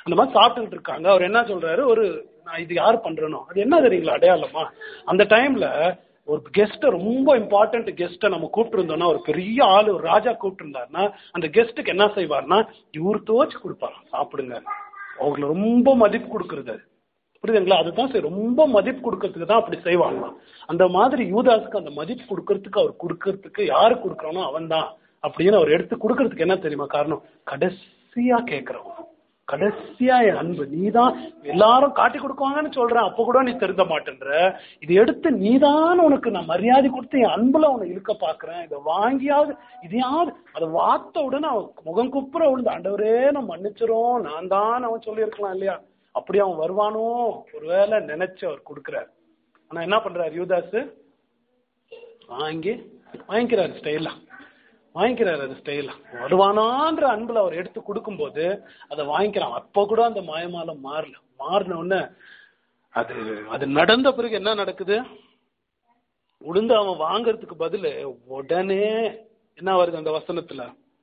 அந்த மாதிரி சாப்பிட்டுக்கிட்டு இருக்காங்க அவர் என்ன சொல்றாரு ஒரு நான் இது யார் பண்றேனோ அது என்ன தெரியுங்களா அடையாளமா அந்த டைம்ல ஒரு கெஸ்ட்டை ரொம்ப இம்பார்ட்டன்ட் கெஸ்ட்டை நம்ம கூப்பிட்டுருந்தோம்னா ஒரு பெரிய ஆளு ஒரு ராஜா கூப்பிட்டுருந்தாருன்னா அந்த கெஸ்ட்டுக்கு என்ன செய்வார்னா இவர் துவச்சு கொடுப்பாராம் சாப்பிடுங்க அவங்களை ரொம்ப மதிப்பு கொடுக்கறது அது புரியுதுங்களா அதுதான் சரி ரொம்ப மதிப்பு கொடுக்கறதுக்கு தான் அப்படி செய்வாங்களாம் அந்த மாதிரி யூதாஸுக்கு அந்த மதிப்பு கொடுக்கறதுக்கு அவர் கொடுக்கறதுக்கு யாரு கொடுக்கறானோ அவன் தான் அப்படின்னு அவர் எடுத்து கொடுக்கறதுக்கு என்ன தெரியுமா காரணம் கடைசியா கேட்கிறவன் கடைசியா என் அன்பு நீதான் எல்லாரும் காட்டி கொடுக்குவாங்கன்னு சொல்றேன் அப்ப கூட நீ திருந்த மாட்டேன்ற இது எடுத்து நீதான் உனக்கு நான் மரியாதை கொடுத்து என் அன்புல உன்னை இழுக்க பாக்குறேன் இதை வாங்கியாவது இதையாவது அதை வார்த்த உடனே அவன் முகம் குப்புற விழுந்து ஆண்டவரே நான் மன்னிச்சிரும் நான் தான் அவன் சொல்லியிருக்கலாம் இல்லையா அப்படி அவன் வருவானோ ஒருவேளை நினைச்சு அவர் கொடுக்கிறார் ஆனா என்ன பண்றாரு யூதாஸ் வாங்கி வாங்கிக்கிறாரு ஸ்டைலா வாங்கிக்கிறாரு அது ஸ்டைலா வருவானான்ற அன்புல அவர் எடுத்து கொடுக்கும்போது அதை வாங்கிக்கிறான் அப்போ கூட அந்த மாயமாலம் மாறல மாறின உடனே அது அது நடந்த பிறகு என்ன நடக்குது உளுந்து அவன் வாங்குறதுக்கு பதில் உடனே என்ன வருது அந்த வசனத்துல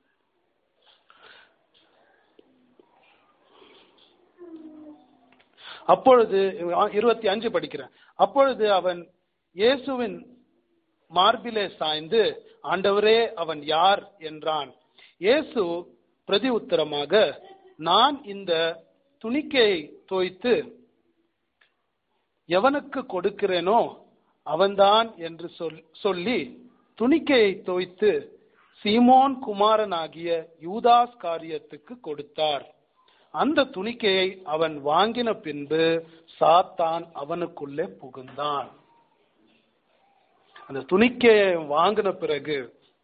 அப்பொழுது இருபத்தி அஞ்சு படிக்கிறேன் அப்பொழுது அவன் இயேசுவின் மார்பிலே சாய்ந்து ஆண்டவரே அவன் யார் என்றான் இயேசு பிரதி உத்தரமாக நான் இந்த துணிக்கையை தோய்த்து எவனுக்கு கொடுக்கிறேனோ அவன்தான் என்று சொல் சொல்லி துணிக்கையை தோய்த்து சீமோன் குமாரனாகிய யூதாஸ் காரியத்துக்கு கொடுத்தார் அந்த துணிக்கையை அவன் வாங்கின பின்பு சாத்தான் அவனுக்குள்ளே புகுந்தான் அந்த துணிக்கையை வாங்கின பிறகு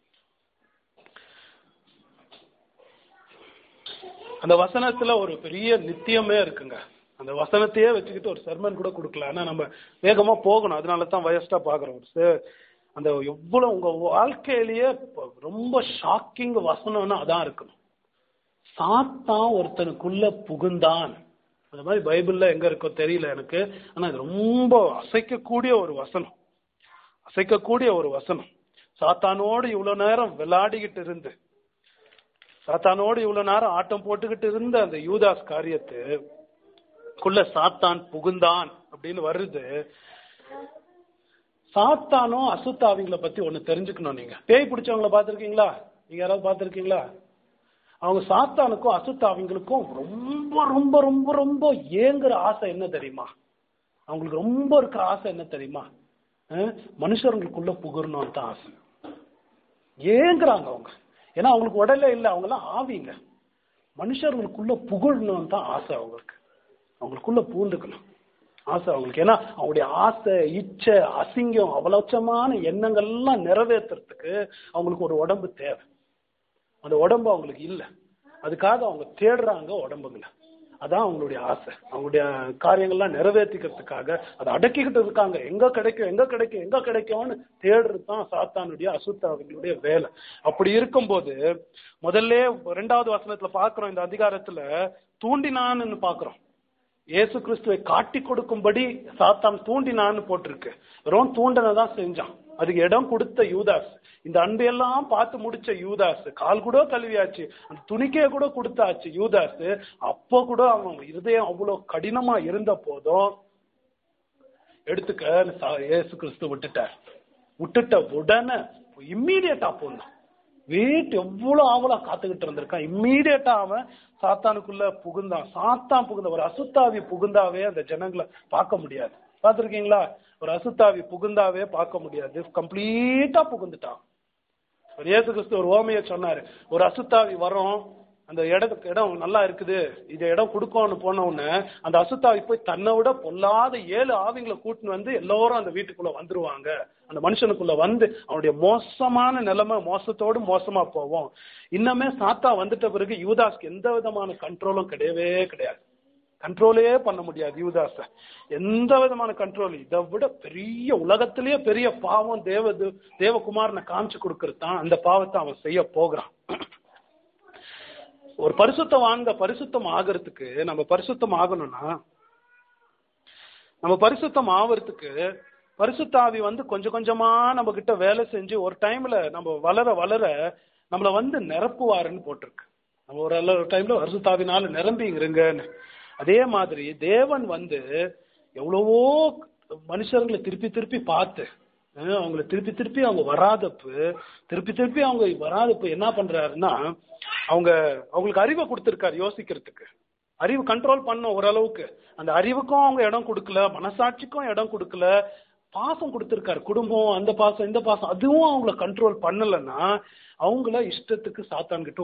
அந்த வசனத்துல ஒரு பெரிய நித்தியமே இருக்குங்க அந்த வசனத்தையே வச்சுக்கிட்டு ஒரு சர்மன் கூட கொடுக்கல ஆனா நம்ம வேகமா போகணும் அதனால தான் வயஸ்டா பாக்குறோம் சே- அந்த எவ்வளவு உங்க வாழ்க்கையிலேயே ப- ரொம்ப ஷாக்கிங் வசனம்னா அதான் இருக்கணும் சாத்தான் ஒருத்தனுக்குள்ள புகுந்தான் அந்த மாதிரி பைபிள்ல எங்க இருக்கோ தெரியல எனக்கு ஆனா இது ரொம்ப அசைக்கக்கூடிய ஒரு வசனம் அசைக்கக்கூடிய ஒரு வசனம் சாத்தானோடு இவ்வளவு நேரம் விளையாடிக்கிட்டு இருந்து சாத்தானோடு இவ்வளவு நேரம் ஆட்டம் போட்டுக்கிட்டு இருந்த அந்த யூதாஸ் காரியத்து குள்ள சாத்தான் புகுந்தான் அப்படின்னு வருது சாத்தானும் அசுத்தாவிங்களை பத்தி ஒண்ணு தெரிஞ்சுக்கணும் நீங்க பேய் பிடிச்சவங்கள பாத்திருக்கீங்களா நீங்க யாராவது பாத்திருக்கீங்களா அவங்க சாத்தானுக்கும் அசுத்தாவிங்களுக்கும் ரொம்ப ரொம்ப ரொம்ப ரொம்ப ஏங்குற ஆசை என்ன தெரியுமா அவங்களுக்கு ரொம்ப இருக்கிற ஆசை என்ன தெரியுமா அஹ் மனுஷர்களுக்குள்ள புகழணும் தான் ஆசை ஏங்குறாங்க அவங்க ஏன்னா அவங்களுக்கு உடலே இல்லை அவங்க எல்லாம் ஆவிங்க மனுஷர்களுக்குள்ள புகழணும் தான் ஆசை அவங்களுக்கு அவங்களுக்குள்ள பூந்துக்கணும் ஆசை அவங்களுக்கு ஏன்னா அவங்களுடைய ஆசை இச்சை அசிங்கம் அவலட்சமான எண்ணங்கள்லாம் நிறைவேற்றுறதுக்கு அவங்களுக்கு ஒரு உடம்பு தேவை அந்த உடம்பு அவங்களுக்கு இல்லை அதுக்காக அவங்க தேடுறாங்க உடம்புங்களை அதான் அவங்களுடைய ஆசை அவங்களுடைய காரியங்கள்லாம் நிறைவேற்றிக்கிறதுக்காக அதை அடக்கிக்கிட்டு இருக்காங்க எங்க கிடைக்கும் எங்க கிடைக்கும் எங்க கிடைக்கும்னு தேடுறது தான் சாத்தானுடைய அசுத்தாவிகளுடைய வேலை அப்படி இருக்கும்போது முதல்ல ரெண்டாவது வசனத்துல பாக்குறோம் இந்த அதிகாரத்துல தூண்டினான்னு பாக்குறோம் இயேசு கிறிஸ்துவை காட்டி கொடுக்கும்படி சாத்தான் தூண்டினான்னு போட்டிருக்கு வெறும் தூண்டனை தான் செஞ்சான் அதுக்கு இடம் கொடுத்த யூதாஸ் இந்த அன்பையெல்லாம் பார்த்து முடிச்ச யூதாஸ் கால் கூட கழுவியாச்சு அந்த துணிக்கைய கூட கொடுத்தாச்சு யூதாஸ் அப்போ கூட அவன் இருதயம் அவ்வளவு கடினமா இருந்த போதும் எடுத்துக்க சா- இயேசு கிறிஸ்து விட்டுட்டார் விட்டுட்ட உடனே இம்மீடியட்டா போனான் வீட்டு எவ்வளவு ஆவலா காத்துக்கிட்டு இருந்திருக்கான் இம்மீடியட்டா அவன் சாத்தானுக்குள்ள புகுந்தான் சாத்தான் புகுந்த ஒரு அசுத்தாவி புகுந்தாவே அந்த ஜனங்களை பார்க்க முடியாது பார்த்திருக்கீங்களா ஒரு அசுத்தாவி புகுந்தாவே பார்க்க முடியாது கம்ப்ளீட்டா புகுந்துட்டான் ஒரு இயேசு கிறிஸ்து ஒரு ஓமைய சொன்னாரு ஒரு அசுத்தாவி வரும் அந்த இடத்துக்கு இடம் நல்லா இருக்குது இந்த இடம் கொடுக்கணும்னு போன உடனே அந்த அசுத்தாவி போய் தன்னை விட பொல்லாத ஏழு ஆவிங்களை கூட்டின்னு வந்து எல்லோரும் அந்த வீட்டுக்குள்ள வந்துருவாங்க அந்த மனுஷனுக்குள்ள வந்து அவனுடைய மோசமான நிலைமை மோசத்தோடு மோசமா போவோம் இன்னமே சாத்தா வந்துட்ட பிறகு யூதாஸ்க்கு எந்த விதமான கண்ட்ரோலும் கிடையவே கிடையாது கண்ட்ரோலே பண்ண முடியாது யூதாஸ எந்த விதமான கண்ட்ரோல் இதை விட பெரிய உலகத்திலேயே பெரிய பாவம் தேவ தேவகுமாரனை காமிச்சு கொடுக்கறது தான் அந்த பாவத்தை அவன் செய்ய போகிறான் ஒரு பரிசுத்தம் வாங்க பரிசுத்தம் ஆகிறதுக்கு நம்ம பரிசுத்தம் ஆகணும்னா நம்ம பரிசுத்தம் ஆவறதுக்கு பரிசுத்தாவி வந்து கொஞ்சம் கொஞ்சமா நம்ம கிட்ட வேலை செஞ்சு ஒரு டைம்ல நம்ம வளர வளர நம்மள வந்து நிரப்புவாருன்னு போட்டிருக்கு நம்ம ஒரு நல்ல ஒரு டைம்ல வருஷத்தாவினால நிரம்பி இருங்கன்னு அதே மாதிரி தேவன் வந்து எவ்வளவோ மனுஷர்களை திருப்பி திருப்பி பார்த்து அஹ் அவங்கள திருப்பி திருப்பி அவங்க வராதப்பு திருப்பி திருப்பி அவங்க வராதப்பு என்ன பண்றாருன்னா அவங்க அவங்களுக்கு அறிவை கொடுத்துருக்காரு யோசிக்கிறதுக்கு அறிவு கண்ட்ரோல் பண்ண ஓரளவுக்கு அந்த அறிவுக்கும் அவங்க இடம் கொடுக்கல மனசாட்சிக்கும் இடம் கொடுக்கல பாசம் கொடுத்துருக்காரு குடும்பம் அந்த பாசம் இந்த பாசம் அதுவும் அவங்கள கண்ட்ரோல் பண்ணலைன்னா அவங்கள இஷ்டத்துக்கு சாத்தான் கிட்ட